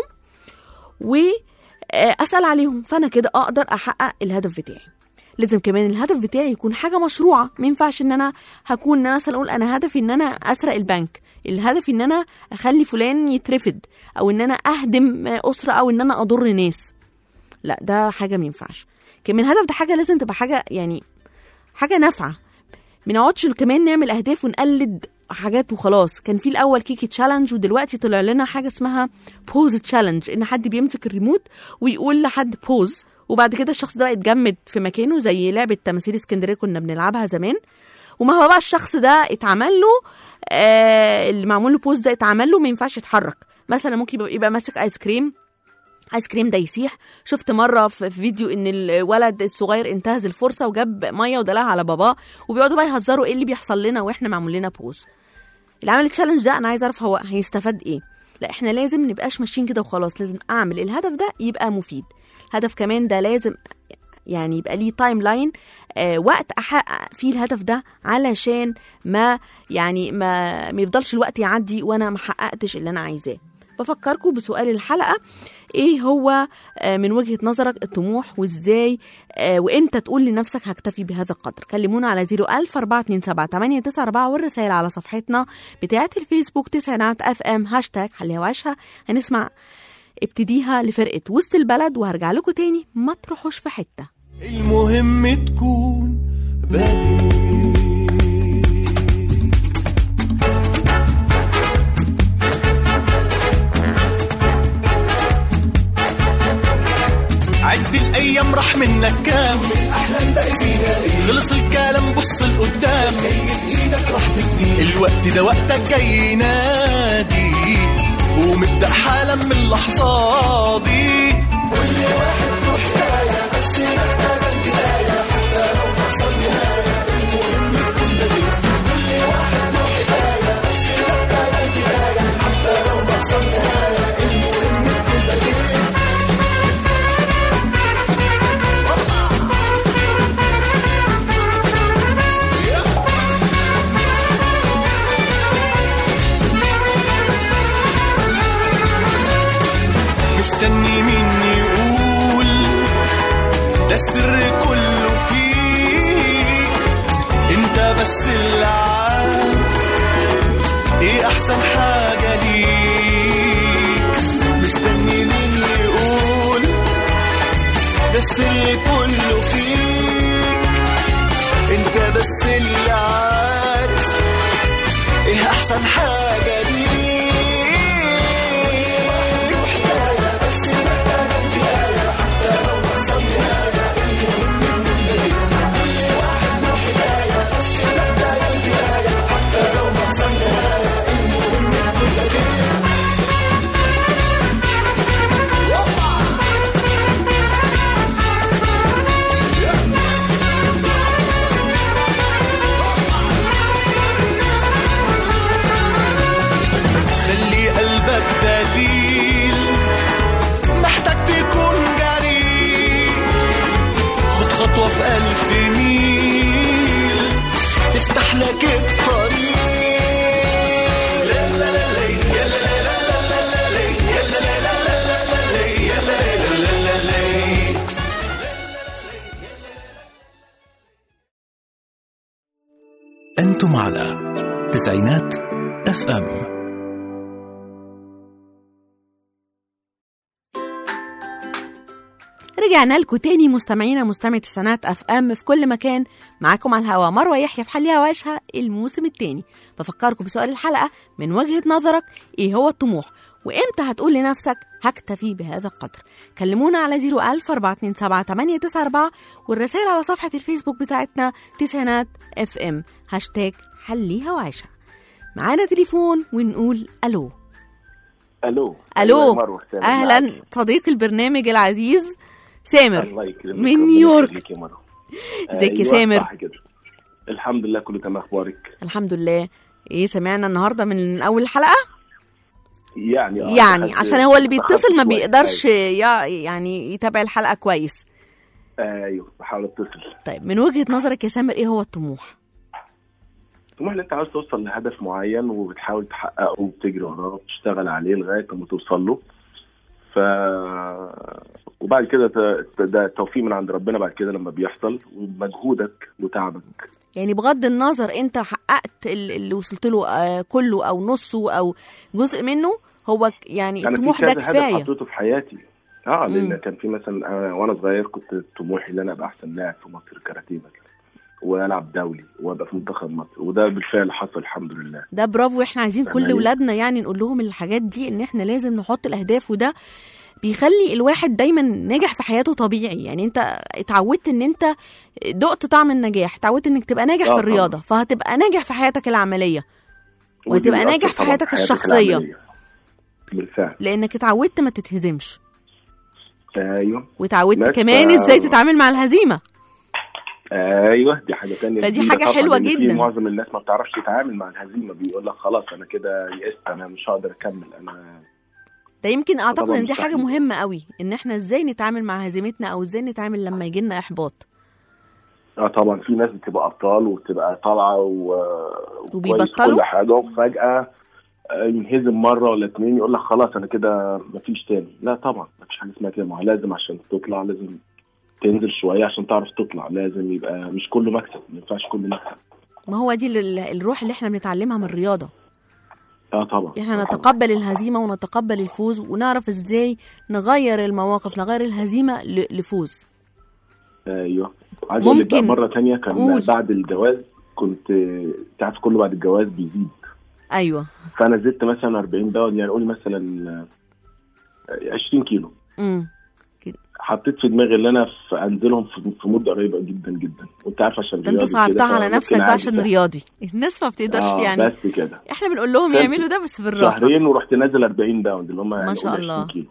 واسال عليهم فانا كده اقدر احقق الهدف بتاعي لازم كمان الهدف بتاعي يكون حاجه مشروعه ما ينفعش ان انا هكون ان انا مثلا اقول انا هدفي ان انا اسرق البنك الهدف ان انا اخلي فلان يترفد او ان انا اهدم اسره او ان انا اضر ناس لا ده حاجه ما ينفعش كمان الهدف ده حاجه لازم تبقى حاجه يعني حاجه نافعه ما نقعدش كمان نعمل اهداف ونقلد حاجات وخلاص كان في الاول كيكي تشالنج ودلوقتي طلع لنا حاجه اسمها بوز تشالنج ان حد بيمسك الريموت ويقول لحد بوز وبعد كده الشخص ده يتجمد في مكانه زي لعبه تماثيل اسكندريه كنا بنلعبها زمان وما هو بقى الشخص ده اتعمل له آه اللي معمول له بوز ده اتعمل له ما ينفعش يتحرك مثلا ممكن يبقى, يبقى ماسك ايس كريم ايس كريم ده يسيح شفت مره في في فيديو ان الولد الصغير انتهز الفرصه وجاب ميه ودلعها على باباه وبيقعدوا بقى يهزروا ايه اللي بيحصل لنا واحنا معمول لنا بوز اللي عمل التشالنج ده انا عايز اعرف هو هيستفاد ايه لا احنا لازم نبقاش ماشيين كده وخلاص لازم اعمل الهدف ده يبقى مفيد هدف كمان ده لازم يعني يبقى ليه تايم لاين آه وقت احقق فيه الهدف ده علشان ما يعني ما ما يفضلش الوقت يعدي وانا ما حققتش اللي انا عايزاه بفكركم بسؤال الحلقه ايه هو آه، من وجهه نظرك الطموح وازاي آه، وامتى تقول لنفسك هكتفي بهذا القدر كلمونا على 01000 427 والرسائل على صفحتنا بتاعه الفيسبوك تسعينات اف ام هاشتاج حليها وعيشها هنسمع ابتديها لفرقه وسط البلد وهرجع لكم تاني ما تروحوش في حته المهم تكون بديل عد الايام راح منك كام احلام باقي فيها ايه خلص الكلام بص لقدام ايدك راح تجدي الوقت ده وقتك جاي ينادي ومبدأ حالا من اللحظة دي كل واحد له حكاية بس محتاج البداية حتى لو حصل نهاية المهم يكون بديل كل واحد له حكاية بس محتاج البداية حتى لو حصل نهاية المهم يكون بديل مستني مين يقول ده السر كله فيك انت بس اللي عارف ايه احسن حاجة ليك مستني مين يقول ده السر كله فيك انت بس اللي عارف ايه احسن حاجة ليك محتاجة بس محتاجة البداية حتى لو وصل نهاية المهم يكون بديل كل واحد له حكاية بس محتاجة البداية حتى لو وصل نهاية المهم يكون بديل خلي قلبك دليل محتاج تكون جريء خد خطوة في ألف ميل تفتح لك الطريق لا لا لا لا يا لا لا لا لا لا لا يا لا لا لا لا لا لا يا لا لا لا لا لا أنتم على تسعينات اف ام رجعنا لكم تاني مستمعينا مستمعي السنات اف ام في كل مكان معاكم على الهوا مروه يحيى في حليها وعيشها الموسم التاني بفكركم بسؤال الحلقه من وجهه نظرك ايه هو الطموح وامتى هتقول لنفسك هكتفي بهذا القدر كلمونا على 01000 427 والرسائل على صفحه الفيسبوك بتاعتنا تسعينات اف ام هاشتاج حليها وعيشها معانا تليفون ونقول الو الو الو أيوة يا مروة، سامر اهلا معاك. صديق البرنامج العزيز سامر الله يكرمك من ربنا نيويورك. يخليك يا مروة. ازيك يا أيوة، سامر؟ صح كده الحمد لله كله تمام اخبارك الحمد لله ايه سمعنا النهارده من اول الحلقه يعني آه، يعني لحد- عشان هو اللي بحاول بيتصل ما شوية. بيقدرش يع- يعني يتابع الحلقه كويس ايوه أيوة، بحاول اتصل طيب من وجهه نظرك يا سامر ايه هو الطموح طبعا انت عاوز توصل لهدف معين وبتحاول تحققه وبتجري وراه وبتشتغل عليه لغايه ما توصل له ف وبعد كده ت- ده توفيق من عند ربنا بعد كده لما بيحصل ومجهودك وتعبك يعني بغض النظر انت حققت ال- اللي وصلت له آه، كله او نصه او جزء منه هو ك- يعني انا في الطموح ده كذا هدف كفايه حطيته في حياتي اه لان مم. كان في مثلا أنا وانا صغير كنت طموحي ان انا ابقى احسن لاعب في مصر كاراتيه مثلا والعب دولي وابقى في منتخب مصر وده بالفعل حصل الحمد لله ده برافو احنا عايزين كل فاهماني؟ ولادنا يعني نقول لهم الحاجات دي ان احنا لازم نحط الاهداف وده بيخلي الواحد دايما ناجح في حياته طبيعي يعني انت اتعودت ان انت دقت طعم النجاح اتعودت انك تبقى ناجح آه في الرياضه فهتبقى ناجح في حياتك العمليه ودي وتبقى بيأثر ناجح في طبعاً حياتك حياتك الشخصية. العملية. بالفعل لانك اتعودت ما تتهزمش ايوه واتعودت بس كمان ف- ازاي تتعامل مع الهزيمه ايوه دي حاجه تانية فدي جديدة حاجة طبعاً، حلوة لأن في جداً. معظم الناس ما بتعرفش تتعامل مع الهزيمه بيقول لك خلاص انا كده يئست انا مش هقدر اكمل انا ده يمكن اعتقد طبعاً ان دي حاجه مستحيل. مهمه قوي ان احنا ازاي نتعامل مع هزيمتنا او ازاي نتعامل لما يجي لنا احباط اه طبعا في ناس بتبقى ابطال وبتبقى طالعه و... وكويس وبيبطلوا؟ كل حاجه وفجاه آه، ينهزم مره ولا اتنين يقول لك خلاص انا كده مفيش تاني لا طبعا مفيش حاجه اسمها كده ما هو لازم عشان تطلع لازم تنزل شويه عشان تعرف تطلع لازم يبقى مش كله مكسب ما ينفعش كله مكسب ما هو دي ال- الروح اللي احنا بنتعلمها من الرياضه اه طبعا احنا طبعاً. نتقبل الهزيمه ونتقبل الفوز ونعرف ازاي نغير المواقف نغير الهزيمه ل- لفوز ايوه عايز اقول لك بقى ممكن. مره تانية كان قول. بعد الجواز كنت آه، تعرف كله بعد الجواز بيزيد ايوه فانا زدت مثلا 40 باوند يعني قول مثلا آه، 20 كيلو امم حطيت في دماغي ان انا في انزلهم في في مده قريبه جدا جدا وانت عارف عشان ده انت رياضي صعبتها كده، على فممكن نفسك بقى عادي عشان ده. رياضي الناس ما بتقدرش آه يعني بس كده احنا بنقول لهم فهمت. يعملوا ده بس بالراحه شهرين ورحت نازل 40 باوند اللي هم يعني شاء قول الله. 20 كيلو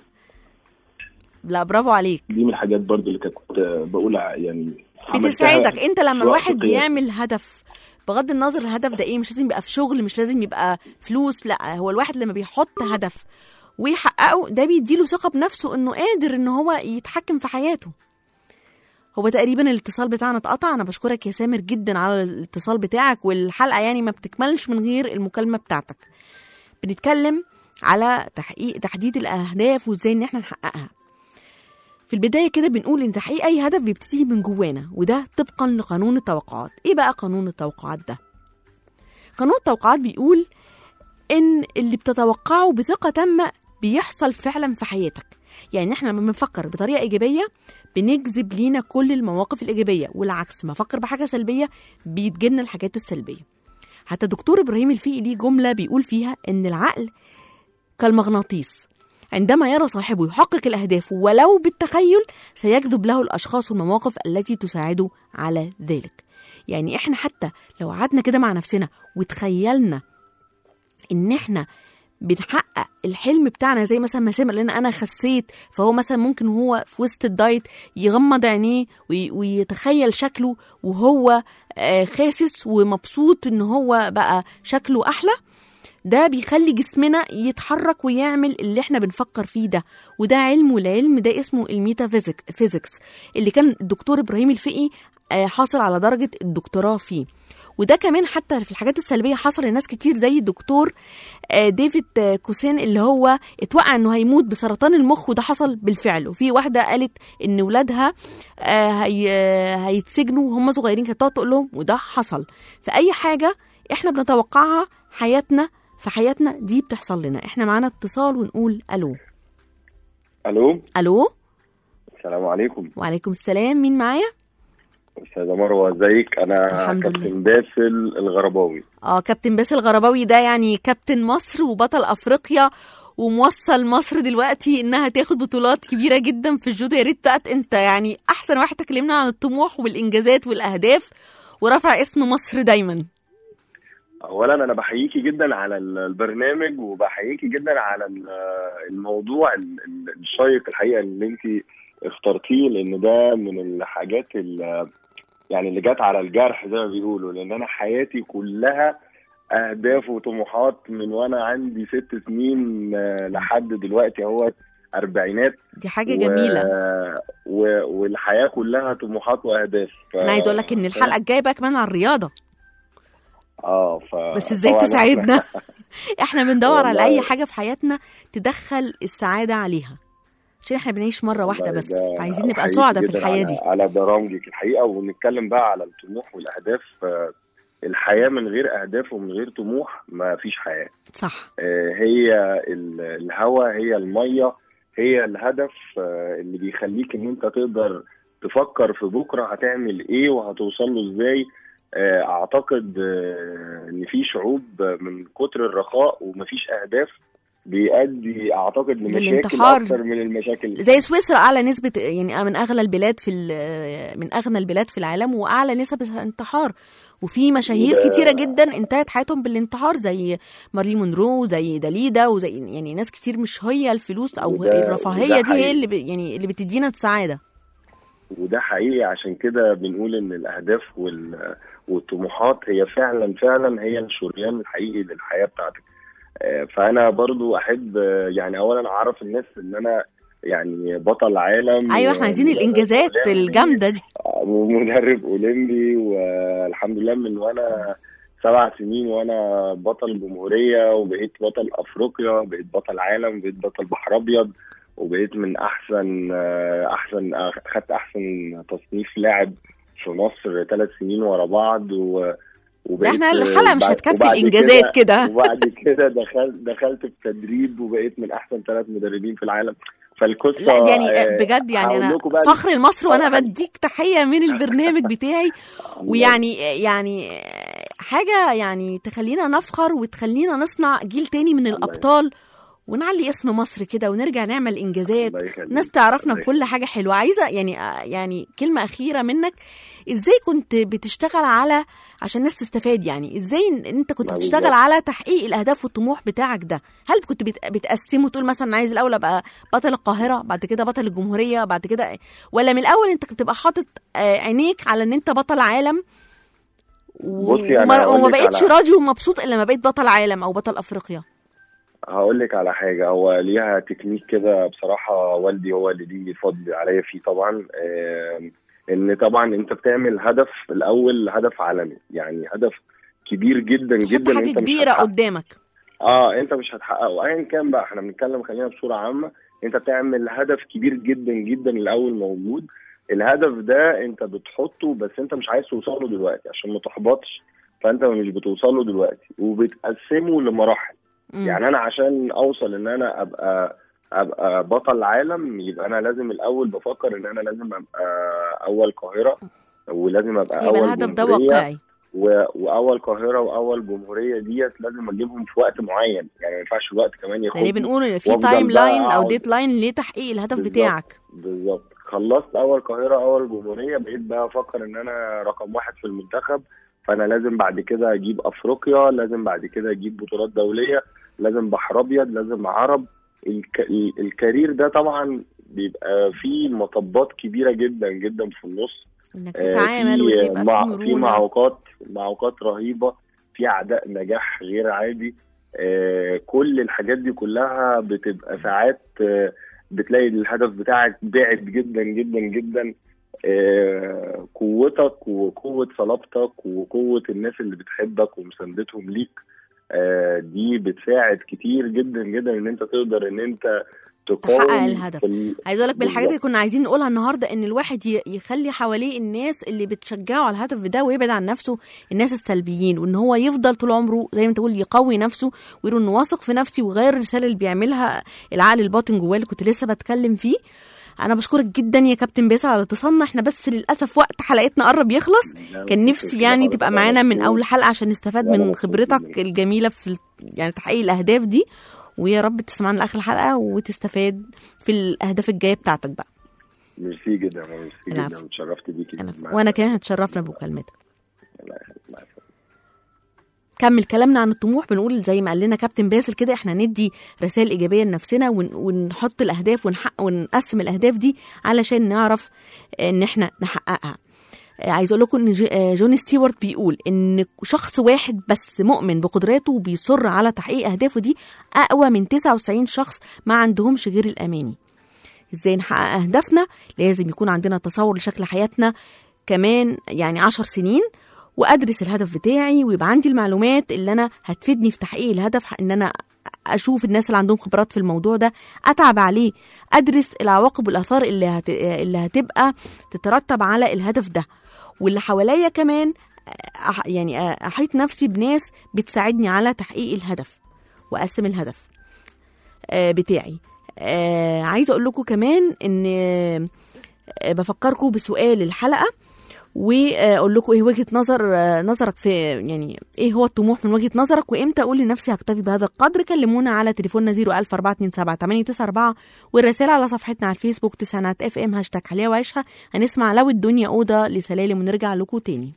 لا برافو عليك دي من الحاجات برضو اللي كنت آه، بقول ع- يعني عملتها بتساعدك انت لما في وقت الواحد قياسي. بيعمل هدف بغض النظر الهدف ده ايه مش لازم يبقى في شغل مش لازم يبقى فلوس لا هو الواحد لما بيحط هدف ويحققه ده بيديله ثقة بنفسه انه قادر ان هو يتحكم في حياته هو تقريبا الاتصال بتاعنا اتقطع انا بشكرك يا سامر جدا على الاتصال بتاعك والحلقة يعني ما بتكملش من غير المكالمة بتاعتك بنتكلم على تحقيق تحديد الاهداف وازاي ان احنا نحققها في البداية كده بنقول إن تحقيق أي هدف بيبتدي من جوانا وده طبقا لقانون التوقعات إيه بقى قانون التوقعات ده؟ قانون التوقعات بيقول إن اللي بتتوقعه بثقة تامة بيحصل فعلا في حياتك يعني احنا لما بنفكر بطريقة إيجابية بنجذب لينا كل المواقف الإيجابية والعكس ما فكر بحاجة سلبية بيتجنن الحاجات السلبية حتى دكتور إبراهيم الفقي ليه جملة بيقول فيها إن العقل كالمغناطيس عندما يرى صاحبه يحقق الأهداف ولو بالتخيل سيجذب له الأشخاص والمواقف التي تساعده على ذلك يعني إحنا حتى لو قعدنا كده مع نفسنا وتخيلنا إن إحنا بنحقق الحلم بتاعنا زي مثلا ما سامر لان انا خسيت فهو مثلا ممكن هو في وسط الدايت يغمض عينيه وي- ويتخيل شكله وهو آه، خاسس ومبسوط ان هو بقى شكله احلى ده بيخلي جسمنا يتحرك ويعمل اللي احنا بنفكر فيه ده وده علم والعلم ده اسمه الميتافيزيك فيزيكس اللي كان الدكتور ابراهيم الفقي آه، حاصل على درجه الدكتوراه فيه وده كمان حتى في الحاجات السلبيه حصل لناس كتير زي الدكتور آه، ديفيد آه، كوسين اللي هو اتوقع انه هيموت بسرطان المخ وده حصل بالفعل وفي واحده قالت ان ولادها آه، هي آه، هيتسجنوا وهم صغيرين كانت تقعد تقول لهم وده حصل فاي حاجه احنا بنتوقعها حياتنا في حياتنا دي بتحصل لنا احنا معانا اتصال ونقول الو الو الو السلام عليكم وعليكم السلام مين معايا استاذه مروه ازيك انا الحمد كابتن باسل الغرباوي اه كابتن باسل الغرباوي ده يعني كابتن مصر وبطل افريقيا وموصل مصر دلوقتي انها تاخد بطولات كبيره جدا في الجودو يا ريت بقى انت يعني احسن واحد تكلمنا عن الطموح والانجازات والاهداف ورفع اسم مصر دايما اولا انا بحييكي جدا على ال- البرنامج وبحييكي جدا على ال- الموضوع ال- ال- الشيق الحقيقه اللي انت اخترتيه لان ده من الحاجات ال- يعني اللي جت على الجرح زي ما بيقولوا لان انا حياتي كلها اهداف وطموحات من وانا عندي ست سنين آه، لحد دلوقتي اهو اربعينات دي حاجه جميله و... والحياه كلها طموحات واهداف ف... انا عايز اقول لك ان الحلقه الجايه بقى كمان عن الرياضه اه ف بس ازاي طبعاً تساعدنا احنا بندور على والله. اي حاجه في حياتنا تدخل السعاده عليها عشان احنا بنعيش مره واحده والله بس ده عايزين نبقى أحييك سعداء في جداً الحياه على- دي على برامجك الحقيقه ونتكلم بقى على الطموح والاهداف آه، الحياه من غير اهداف ومن غير طموح ما فيش حياه صح آه، هي ال- الهواء هي الميه هي الهدف آه، اللي بيخليك ان انت تقدر تفكر في بكره هتعمل ايه وهتوصل له ازاي آه، اعتقد آه، ان في شعوب من كتر الرخاء ومفيش اهداف بيؤدي اعتقد لمشاكل للانتحار. اكتر من المشاكل زي سويسرا اعلى نسبه يعني من اغلى البلاد في ال- من اغنى البلاد في العالم واعلى نسب انتحار وفي مشاهير وده- كتيره جدا انتهت حياتهم بالانتحار زي مارلي مونرو زي داليدا وزي يعني ناس كتير مش هي الفلوس او وده- الرفاهيه وده دي هي حقيقي. اللي ب- يعني اللي بتدينا السعاده وده حقيقي عشان كده بنقول ان الاهداف وال- والطموحات هي فعلا فعلا هي الشريان الحقيقي للحياه بتاعتك آه، فانا برضو احب آه، يعني اولا اعرف الناس ان انا يعني بطل عالم ايوه احنا عايزين ومدرب الانجازات أولمبي. الجامده دي ومدرب اولمبي والحمد لله من وانا سبع سنين وانا بطل جمهوريه وبقيت بطل افريقيا بقيت بطل عالم بقيت بطل بحر ابيض وبقيت من احسن احسن خدت احسن تصنيف لاعب في مصر ثلاث سنين ورا بعض و ده وبقيت احنا الحلقه مش بعد- هتكفي وبعد الانجازات كده وبعد كده دخلت دخلت في تدريب وبقيت من احسن ثلاث مدربين في العالم فالقصه لا دي يعني آه، بجد يعني هقول انا لكم بقى فخر لمصر وانا أول حاجة. بديك تحيه من البرنامج بتاعي ويعني يعني حاجه يعني تخلينا نفخر وتخلينا نصنع جيل تاني من الابطال ونعلي اسم مصر كده ونرجع نعمل انجازات الله يخليك. ناس تعرفنا الله بكل حاجه حلوه عايزه يعني يعني كلمه اخيره منك ازاي كنت بتشتغل على عشان الناس تستفاد يعني ازاي إن انت كنت ما بتشتغل بالظبط. على تحقيق الاهداف والطموح بتاعك ده هل كنت بت- بتقسمه وتقول مثلا أنا عايز الاول ابقى بطل القاهره بعد كده بطل الجمهوريه بعد كده ولا من الاول انت بتبقى حاطط آه، عينيك على ان انت بطل عالم و- بصي، أنا وما, هقول وما لك بقتش على- راضي ومبسوط الا لما بقيت بطل عالم او بطل افريقيا هقول لك على حاجة هو ليها تكنيك كده بصراحة والدي هو اللي ليه فضل عليا فيه طبعا آم، ان طبعا انت بتعمل هدف الاول هدف عالمي يعني هدف كبير جدا تحط جدا حاجه انت مش كبيره هتحقق- قدامك اه انت مش هتحققه ايا كان بقى احنا بنتكلم خلينا بصورة عامة انت بتعمل هدف كبير جدا جدا الاول موجود الهدف ده انت بتحطه بس انت مش عايز توصله دلوقتي عشان ما تحبطش فانت مش بتوصله دلوقتي وبتقسمه لمراحل مم. يعني انا عشان اوصل ان انا ابقى ابقى بطل عالم يبقى انا لازم الاول بفكر ان انا لازم ابقى اول قاهره ولازم ابقى يبقى اول الهدف ده جمهورية واقعي و... واول قاهره واول جمهوريه ديت لازم اجيبهم في وقت معين يعني ما ينفعش الوقت كمان ياخد يعني بنقول ان في وأفضل تايم بقى لاين او أقعد- ديد لاين لتحقيق الهدف بالظبط. بتاعك بالظبط خلصت اول قاهره اول جمهوريه بقيت بقى افكر ان انا رقم واحد في المنتخب فانا لازم بعد كده اجيب افريقيا لازم بعد كده اجيب بطولات دوليه لازم بحر ابيض لازم عرب الك... ال- الكارير ده طبعا بيبقى فيه مطبات كبيره جدا جدا في النص انك آه، تتعامل في ويبقى في مع... في مرونه معوقات معوقات رهيبه في اعداء نجاح غير عادي آه، كل الحاجات دي كلها بتبقى ساعات آه، بتلاقي الهدف بتاعك بعد جدا جدا جدا آه، قوتك وقوة صلابتك وقوة الناس اللي بتحبك ومساندتهم ليك آه، دي بتساعد كتير جدا جدا ان انت تقدر ان انت تقاوم تحقق الهدف. في ال- عايز اقول لك بالحاجات اللي بالظبط. كنا عايزين نقولها النهارده ان الواحد ي- يخلي حواليه الناس اللي بتشجعه على الهدف ده ويبعد عن نفسه الناس السلبيين وان هو يفضل طول عمره زي ما انت تقول يقوي نفسه ويقول انه واثق في نفسي وغير الرساله اللي بيعملها العقل الباطن جواه اللي كنت لسه بتكلم فيه انا بشكرك جدا يا كابتن باسل على اتصالنا احنا بس للاسف وقت حلقتنا قرب يخلص كان نفسي يعني تبقى معانا من اول حلقه عشان نستفاد لا، لا، من مبسوط خبرتك جداً. الجميله في ال- يعني تحقيق الاهداف دي ويا رب تسمعنا لاخر الحلقه وتستفاد في الاهداف الجايه بتاعتك بقى ميرسي جدا ميرسي العفو. جدا اتشرفت بيكي العفو. مع وانا كمان اتشرفنا بمكالمتك الله يخليك. مع السلامة. كمل كلامنا عن الطموح بنقول زي ما قال لنا كابتن باسل كده احنا ندي رسائل ايجابيه لنفسنا ون- ونحط الاهداف ونحقق ونقسم الاهداف دي علشان نعرف ان احنا نحققها آه، عايز اقول لكم ان ج- آه، جون ستيوارت بيقول ان شخص واحد بس مؤمن بقدراته وبيصر على تحقيق اهدافه دي اقوى من 99 شخص ما عندهمش غير الاماني ازاي نحقق اهدافنا لازم يكون عندنا تصور لشكل حياتنا كمان يعني عشر سنين وادرس الهدف بتاعي ويبقى عندي المعلومات اللي انا هتفيدني في تحقيق الهدف ان انا اشوف الناس اللي عندهم خبرات في الموضوع ده اتعب عليه ادرس العواقب والاثار اللي هت... اللي هتبقى تترتب على الهدف ده واللي حواليا كمان أح... يعني احيط نفسي بناس بتساعدني على تحقيق الهدف واقسم الهدف آه، بتاعي آه، عايزه اقول لكم كمان ان آه، بفكركم بسؤال الحلقه واقول لكم ايه وجهه نظر آه، نظرك في يعني ايه هو الطموح من وجهه نظرك وامتى اقول لنفسي هكتفي بهذا القدر كلمونا على تليفوننا 00427 والرسائل على صفحتنا على الفيسبوك تسعينات اف ام هاشتاج حلية وعيشها هنسمع لو الدنيا اوضه لسلالم ونرجع لكم تاني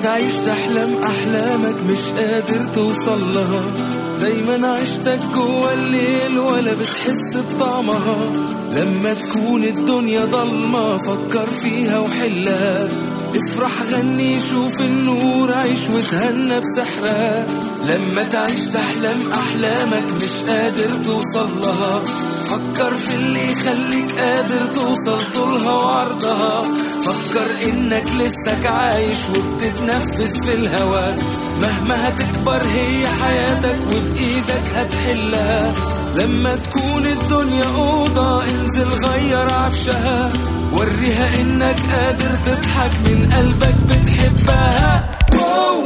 تعيش تحلم أحلامك مش قادر توصل لها دايما عشتك جوا الليل ولا بتحس بطعمها لما تكون الدنيا ضلمة فكر فيها وحلها افرح غني شوف النور عيش وتهنى بسحرها لما تعيش تحلم أحلامك مش قادر توصل لها فكر في اللي يخليك قادر توصل طولها وعرضها فكر انك لسك عايش وبتتنفس في الهوا مهما هتكبر هي حياتك وبايدك هتحلها لما تكون الدنيا أوضة انزل غير عفشها وريها انك قادر تضحك من قلبك بتحبها واو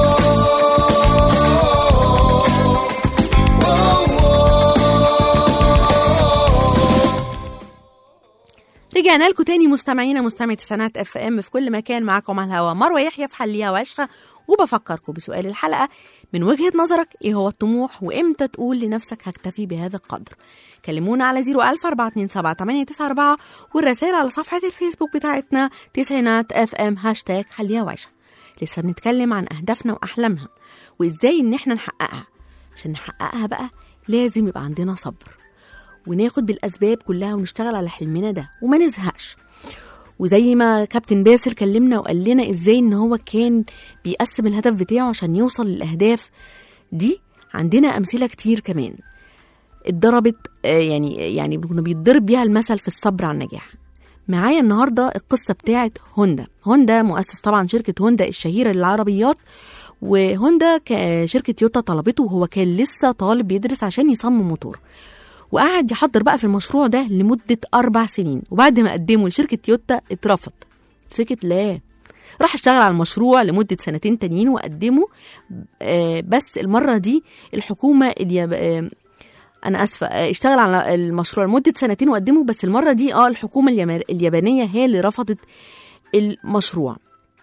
رجعنا لكم تاني مستمعينا مستمعي تسعينات اف ام في كل مكان معاكم على الهوا مروه يحيى في حليها وعشقها وبفكركم بسؤال الحلقه من وجهه نظرك ايه هو الطموح وامتى تقول لنفسك هكتفي بهذا القدر كلمونا على 01000 427 والرسائل على صفحه الفيسبوك بتاعتنا تسعينات اف ام هاشتاج حليها وعشقها لسه بنتكلم عن اهدافنا واحلامنا وازاي ان احنا نحققها عشان نحققها بقى لازم يبقى عندنا صبر وناخد بالاسباب كلها ونشتغل على حلمنا ده وما نزهقش وزي ما كابتن باسل كلمنا وقال لنا ازاي ان هو كان بيقسم الهدف بتاعه عشان يوصل للاهداف دي عندنا امثله كتير كمان اتضربت آه، يعني يعني كنا بيتضرب بيها المثل في الصبر على النجاح معايا النهارده القصه بتاعت هوندا هوندا مؤسس طبعا شركه هوندا الشهيره للعربيات وهوندا ك- شركه تويوتا طلبته وهو كان لسه طالب بيدرس عشان يصمم موتور وقعد يحضر بقى في المشروع ده لمدة أربع سنين وبعد ما قدمه لشركة تويوتا اترفض سكت لا راح اشتغل على المشروع لمدة سنتين تانيين وقدمه آه، بس المرة دي الحكومة الياب... آه، أنا آسفة آه، اشتغل على المشروع لمدة سنتين وقدمه بس المرة دي اه الحكومة اليما- اليابانية هي اللي رفضت المشروع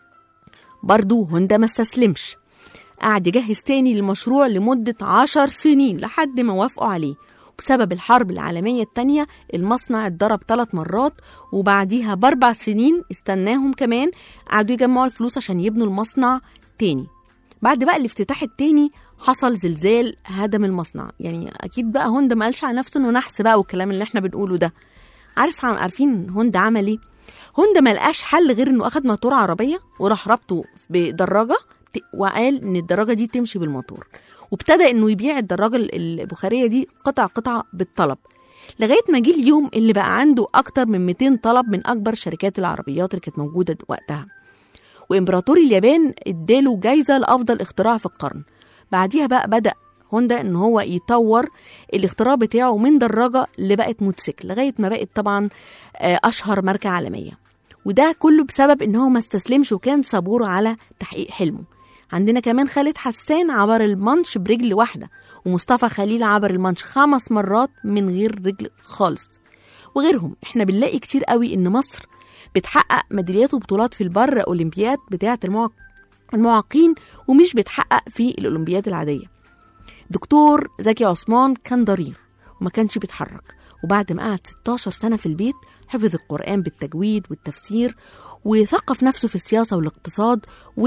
برضو هوندا ما استسلمش قعد يجهز تاني للمشروع لمدة عشر سنين لحد ما وافقوا عليه بسبب الحرب العالمية التانية المصنع اتضرب ثلاث مرات وبعديها بأربع سنين استناهم كمان قعدوا يجمعوا الفلوس عشان يبنوا المصنع تاني بعد بقى الافتتاح التاني حصل زلزال هدم المصنع يعني اكيد بقى هوندا ما قالش على نفسه انه نحس بقى والكلام اللي احنا بنقوله ده عارف عارفين هوندا عمل ايه هوندا ما لقاش حل غير انه اخد موتور عربيه وراح ربطه بدراجه ت- وقال ان الدراجه دي تمشي بالموتور وابتدى انه يبيع الدراجه ال- البخاريه دي قطع قطعه بالطلب لغايه ما جه اليوم اللي بقى عنده اكتر من 200 طلب من اكبر شركات العربيات اللي كانت موجوده وقتها وامبراطوري اليابان اداله جايزه لافضل اختراع في القرن بعديها بقى بدا هوندا ان هو يطور الاختراع بتاعه من دراجه لبقت موتوسيكل لغايه ما بقت طبعا آه، اشهر ماركه عالميه وده كله بسبب ان هو ما استسلمش وكان صبور على تحقيق حلمه عندنا كمان خالد حسان عبر المانش برجل واحده ومصطفى خليل عبر المانش خمس مرات من غير رجل خالص وغيرهم احنا بنلاقي كتير قوي ان مصر بتحقق ميداليات وبطولات في البر اولمبياد بتاعه المعق... المعاقين ومش بتحقق في الاولمبياد العاديه دكتور زكي عثمان كان ضرير وما كانش بيتحرك وبعد ما قعد 16 سنة في البيت حفظ القرآن بالتجويد والتفسير وثقف نفسه في السياسة والاقتصاد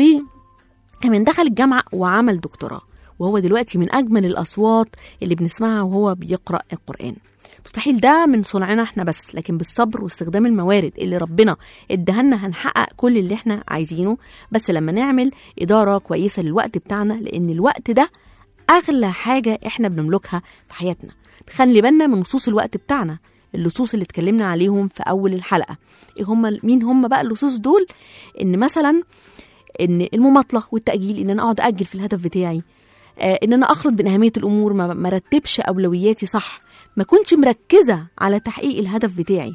وكمان دخل الجامعة وعمل دكتوراه وهو دلوقتي من أجمل الأصوات اللي بنسمعها وهو بيقرأ القرآن مستحيل ده من صنعنا احنا بس لكن بالصبر واستخدام الموارد اللي ربنا ادهلنا هنحقق كل اللي احنا عايزينه بس لما نعمل إدارة كويسة للوقت بتاعنا لأن الوقت ده أغلى حاجة احنا بنملكها في حياتنا نخلي بالنا من نصوص الوقت بتاعنا اللصوص اللي اتكلمنا عليهم في أول الحلقة إيه هم مين هم بقى اللصوص دول إن مثلا إن المماطلة والتأجيل إن أنا أقعد أجل في الهدف بتاعي آه إن أنا أخلط بين أهمية الأمور ما ما رتبش أولوياتي صح ما كنتش مركزة على تحقيق الهدف بتاعي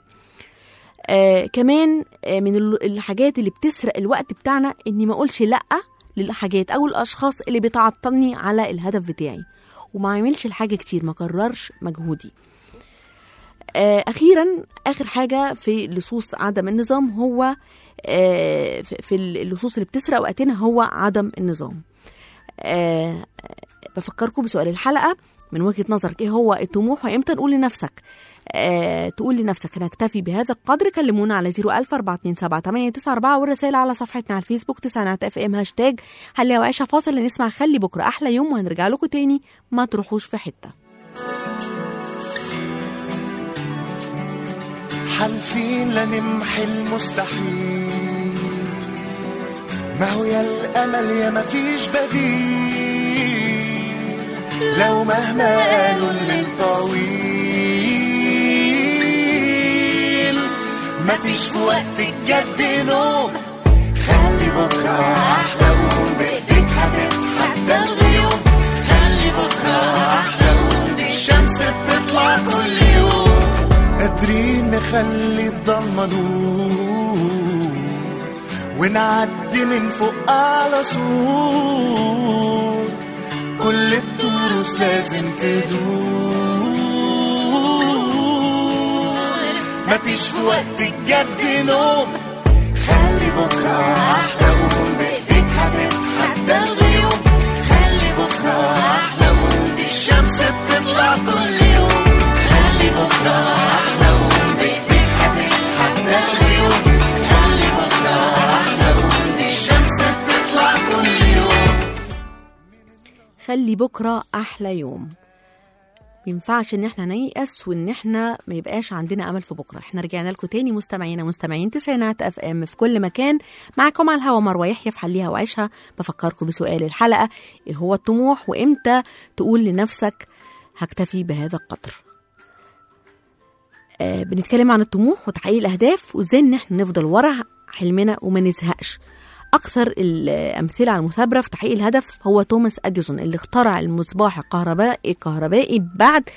آه كمان آه من ال- الحاجات اللي بتسرق الوقت بتاعنا اني ما اقولش لا للحاجات او الاشخاص اللي بتعطلني على الهدف بتاعي وما اعملش الحاجه كتير ما كررش مجهودي آه اخيرا اخر حاجه في لصوص عدم النظام هو آه في في اللصوص اللي بتسرق وقتنا هو عدم النظام آه بفكركم بسؤال الحلقه من وجهه نظرك ايه هو الطموح وامتى نقول لنفسك آه تقول لنفسك انا اكتفي بهذا القدر كلمونا على 014278994 والرسائل على صفحتنا على الفيسبوك تسعينات اف ام هاشتاج هل وعيشة فاصل نسمع خلي بكره احلى يوم وهنرجع لكم تاني ما تروحوش في حته حالفين لا نمحي المستحيل ما هو يا الامل يا ما فيش بديل لو مهما قالوا الليل طويل ما فيش في وقت الجد نوم خلي بكره احلى وقوم بايديك هتتحدى الغيوم خلي بكره احلى وقوم دي الشمس بتطلع كل يوم قادرين نخلي الضلمة نور ونعدي من فوق على سور كل الطرس لازم تدور مفيش في وقت الجد نوم خلي بكرة أحلى وقوم بإيديك هتتحدى الغيوم خلي بكرة أحلى وقوم دي الشمس بتطلع كل يوم خلي بكرة أحلى وقوم بإيديك هتتحدى الغيوم خلي بكرة أحلى وقوم دي الشمس بتطلع كل يوم خلي بكره احلى يوم مينفعش ان احنا نيأس وان احنا ما يبقاش عندنا امل في بكره احنا رجعنا لكم تاني مستمعينا مستمعين تسعينات اف ام في كل مكان معاكم على الهوا مروه يحيى في حليها وعيشها بفكركم بسؤال الحلقه ايه هو الطموح وامتى تقول لنفسك هكتفي بهذا القدر آه بنتكلم عن الطموح وتحقيق الاهداف وازاي ان احنا نفضل ورا حلمنا وما نزهقش اكثر الامثله على المثابره في تحقيق الهدف هو توماس اديسون اللي اخترع المصباح الكهربائي الكهربائي بعد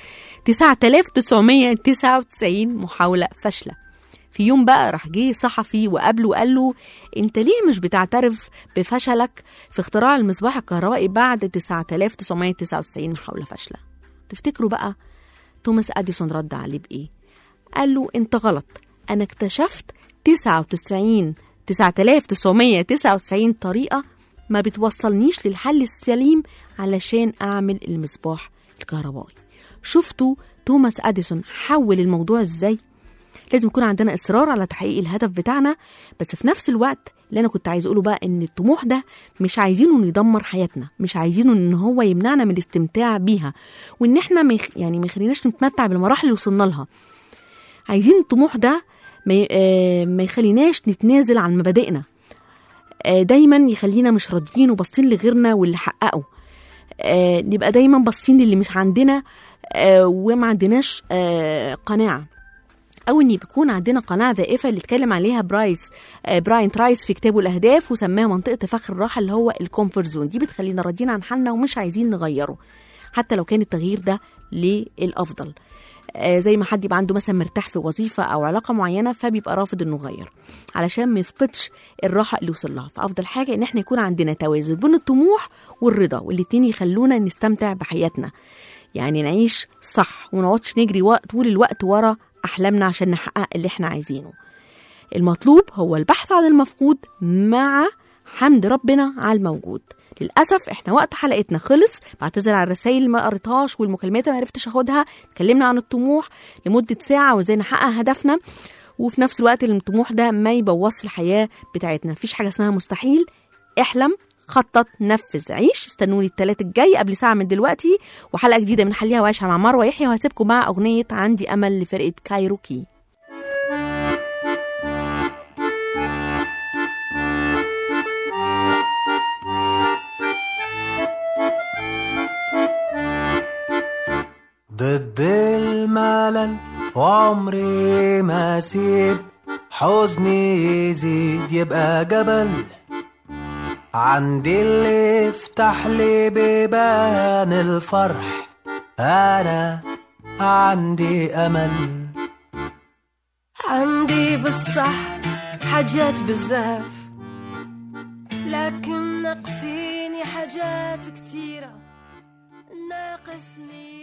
9999 محاوله فاشله في يوم بقى راح جه صحفي وقابله وقال له انت ليه مش بتعترف بفشلك في اختراع المصباح الكهربائي بعد 9999 محاوله فاشله تفتكروا بقى توماس اديسون رد عليه بايه قال له انت غلط انا اكتشفت 99 9999 طريقة ما بتوصلنيش للحل السليم علشان أعمل المصباح الكهربائي شفتوا توماس أديسون حول الموضوع إزاي؟ لازم يكون عندنا إصرار على تحقيق الهدف بتاعنا بس في نفس الوقت اللي أنا كنت عايز أقوله بقى إن الطموح ده مش عايزينه إنه يدمر حياتنا مش عايزينه إن هو يمنعنا من الاستمتاع بيها وإن إحنا ميخ يعني ما يخليناش نتمتع بالمراحل اللي وصلنا لها عايزين الطموح ده ما ي- آه، ما يخليناش نتنازل عن مبادئنا آه، دايما يخلينا مش راضيين وباصين لغيرنا واللي حققوا آه، نبقى دايما باصين للي مش عندنا آه، وما عندناش آه، قناعه او ان بيكون عندنا قناعه ذائفه اللي اتكلم عليها برايس آه، براين ترايس في كتابه الاهداف وسماها منطقه فخر الراحه اللي هو الكومفورت زون دي بتخلينا راضيين عن حالنا ومش عايزين نغيره حتى لو كان التغيير ده للافضل آه، زي ما حد يبقى عنده مثلا مرتاح في وظيفه او علاقه معينه فبيبقى رافض انه يغير علشان ما يفقدش الراحه اللي وصل لها فافضل حاجه ان احنا يكون عندنا توازن بين الطموح والرضا والاتنين يخلونا نستمتع بحياتنا يعني نعيش صح ونقعدش نجري وقت طول الوقت ورا احلامنا عشان نحقق اللي احنا عايزينه المطلوب هو البحث عن المفقود مع حمد ربنا على الموجود للاسف احنا وقت حلقتنا خلص بعتذر على الرسائل اللي ما قريتهاش والمكالمات اللي ما عرفتش اخدها اتكلمنا عن الطموح لمده ساعه وازاي نحقق هدفنا وفي نفس الوقت الطموح ده ما يبوظش الحياه بتاعتنا مفيش حاجه اسمها مستحيل احلم خطط نفذ عيش استنوني التلات الجاي قبل ساعه من دلوقتي وحلقه جديده من حليها وعيشها مع مروه يحيى وهسيبكم مع اغنيه عندي امل لفرقه كايروكي ضد الملل وعمري ما اسيب حزني يزيد يبقى جبل عندي اللي يفتح لي بيبان الفرح انا عندي امل عندي بالصح حاجات بزاف لكن ناقصيني حاجات كتيرة ناقصني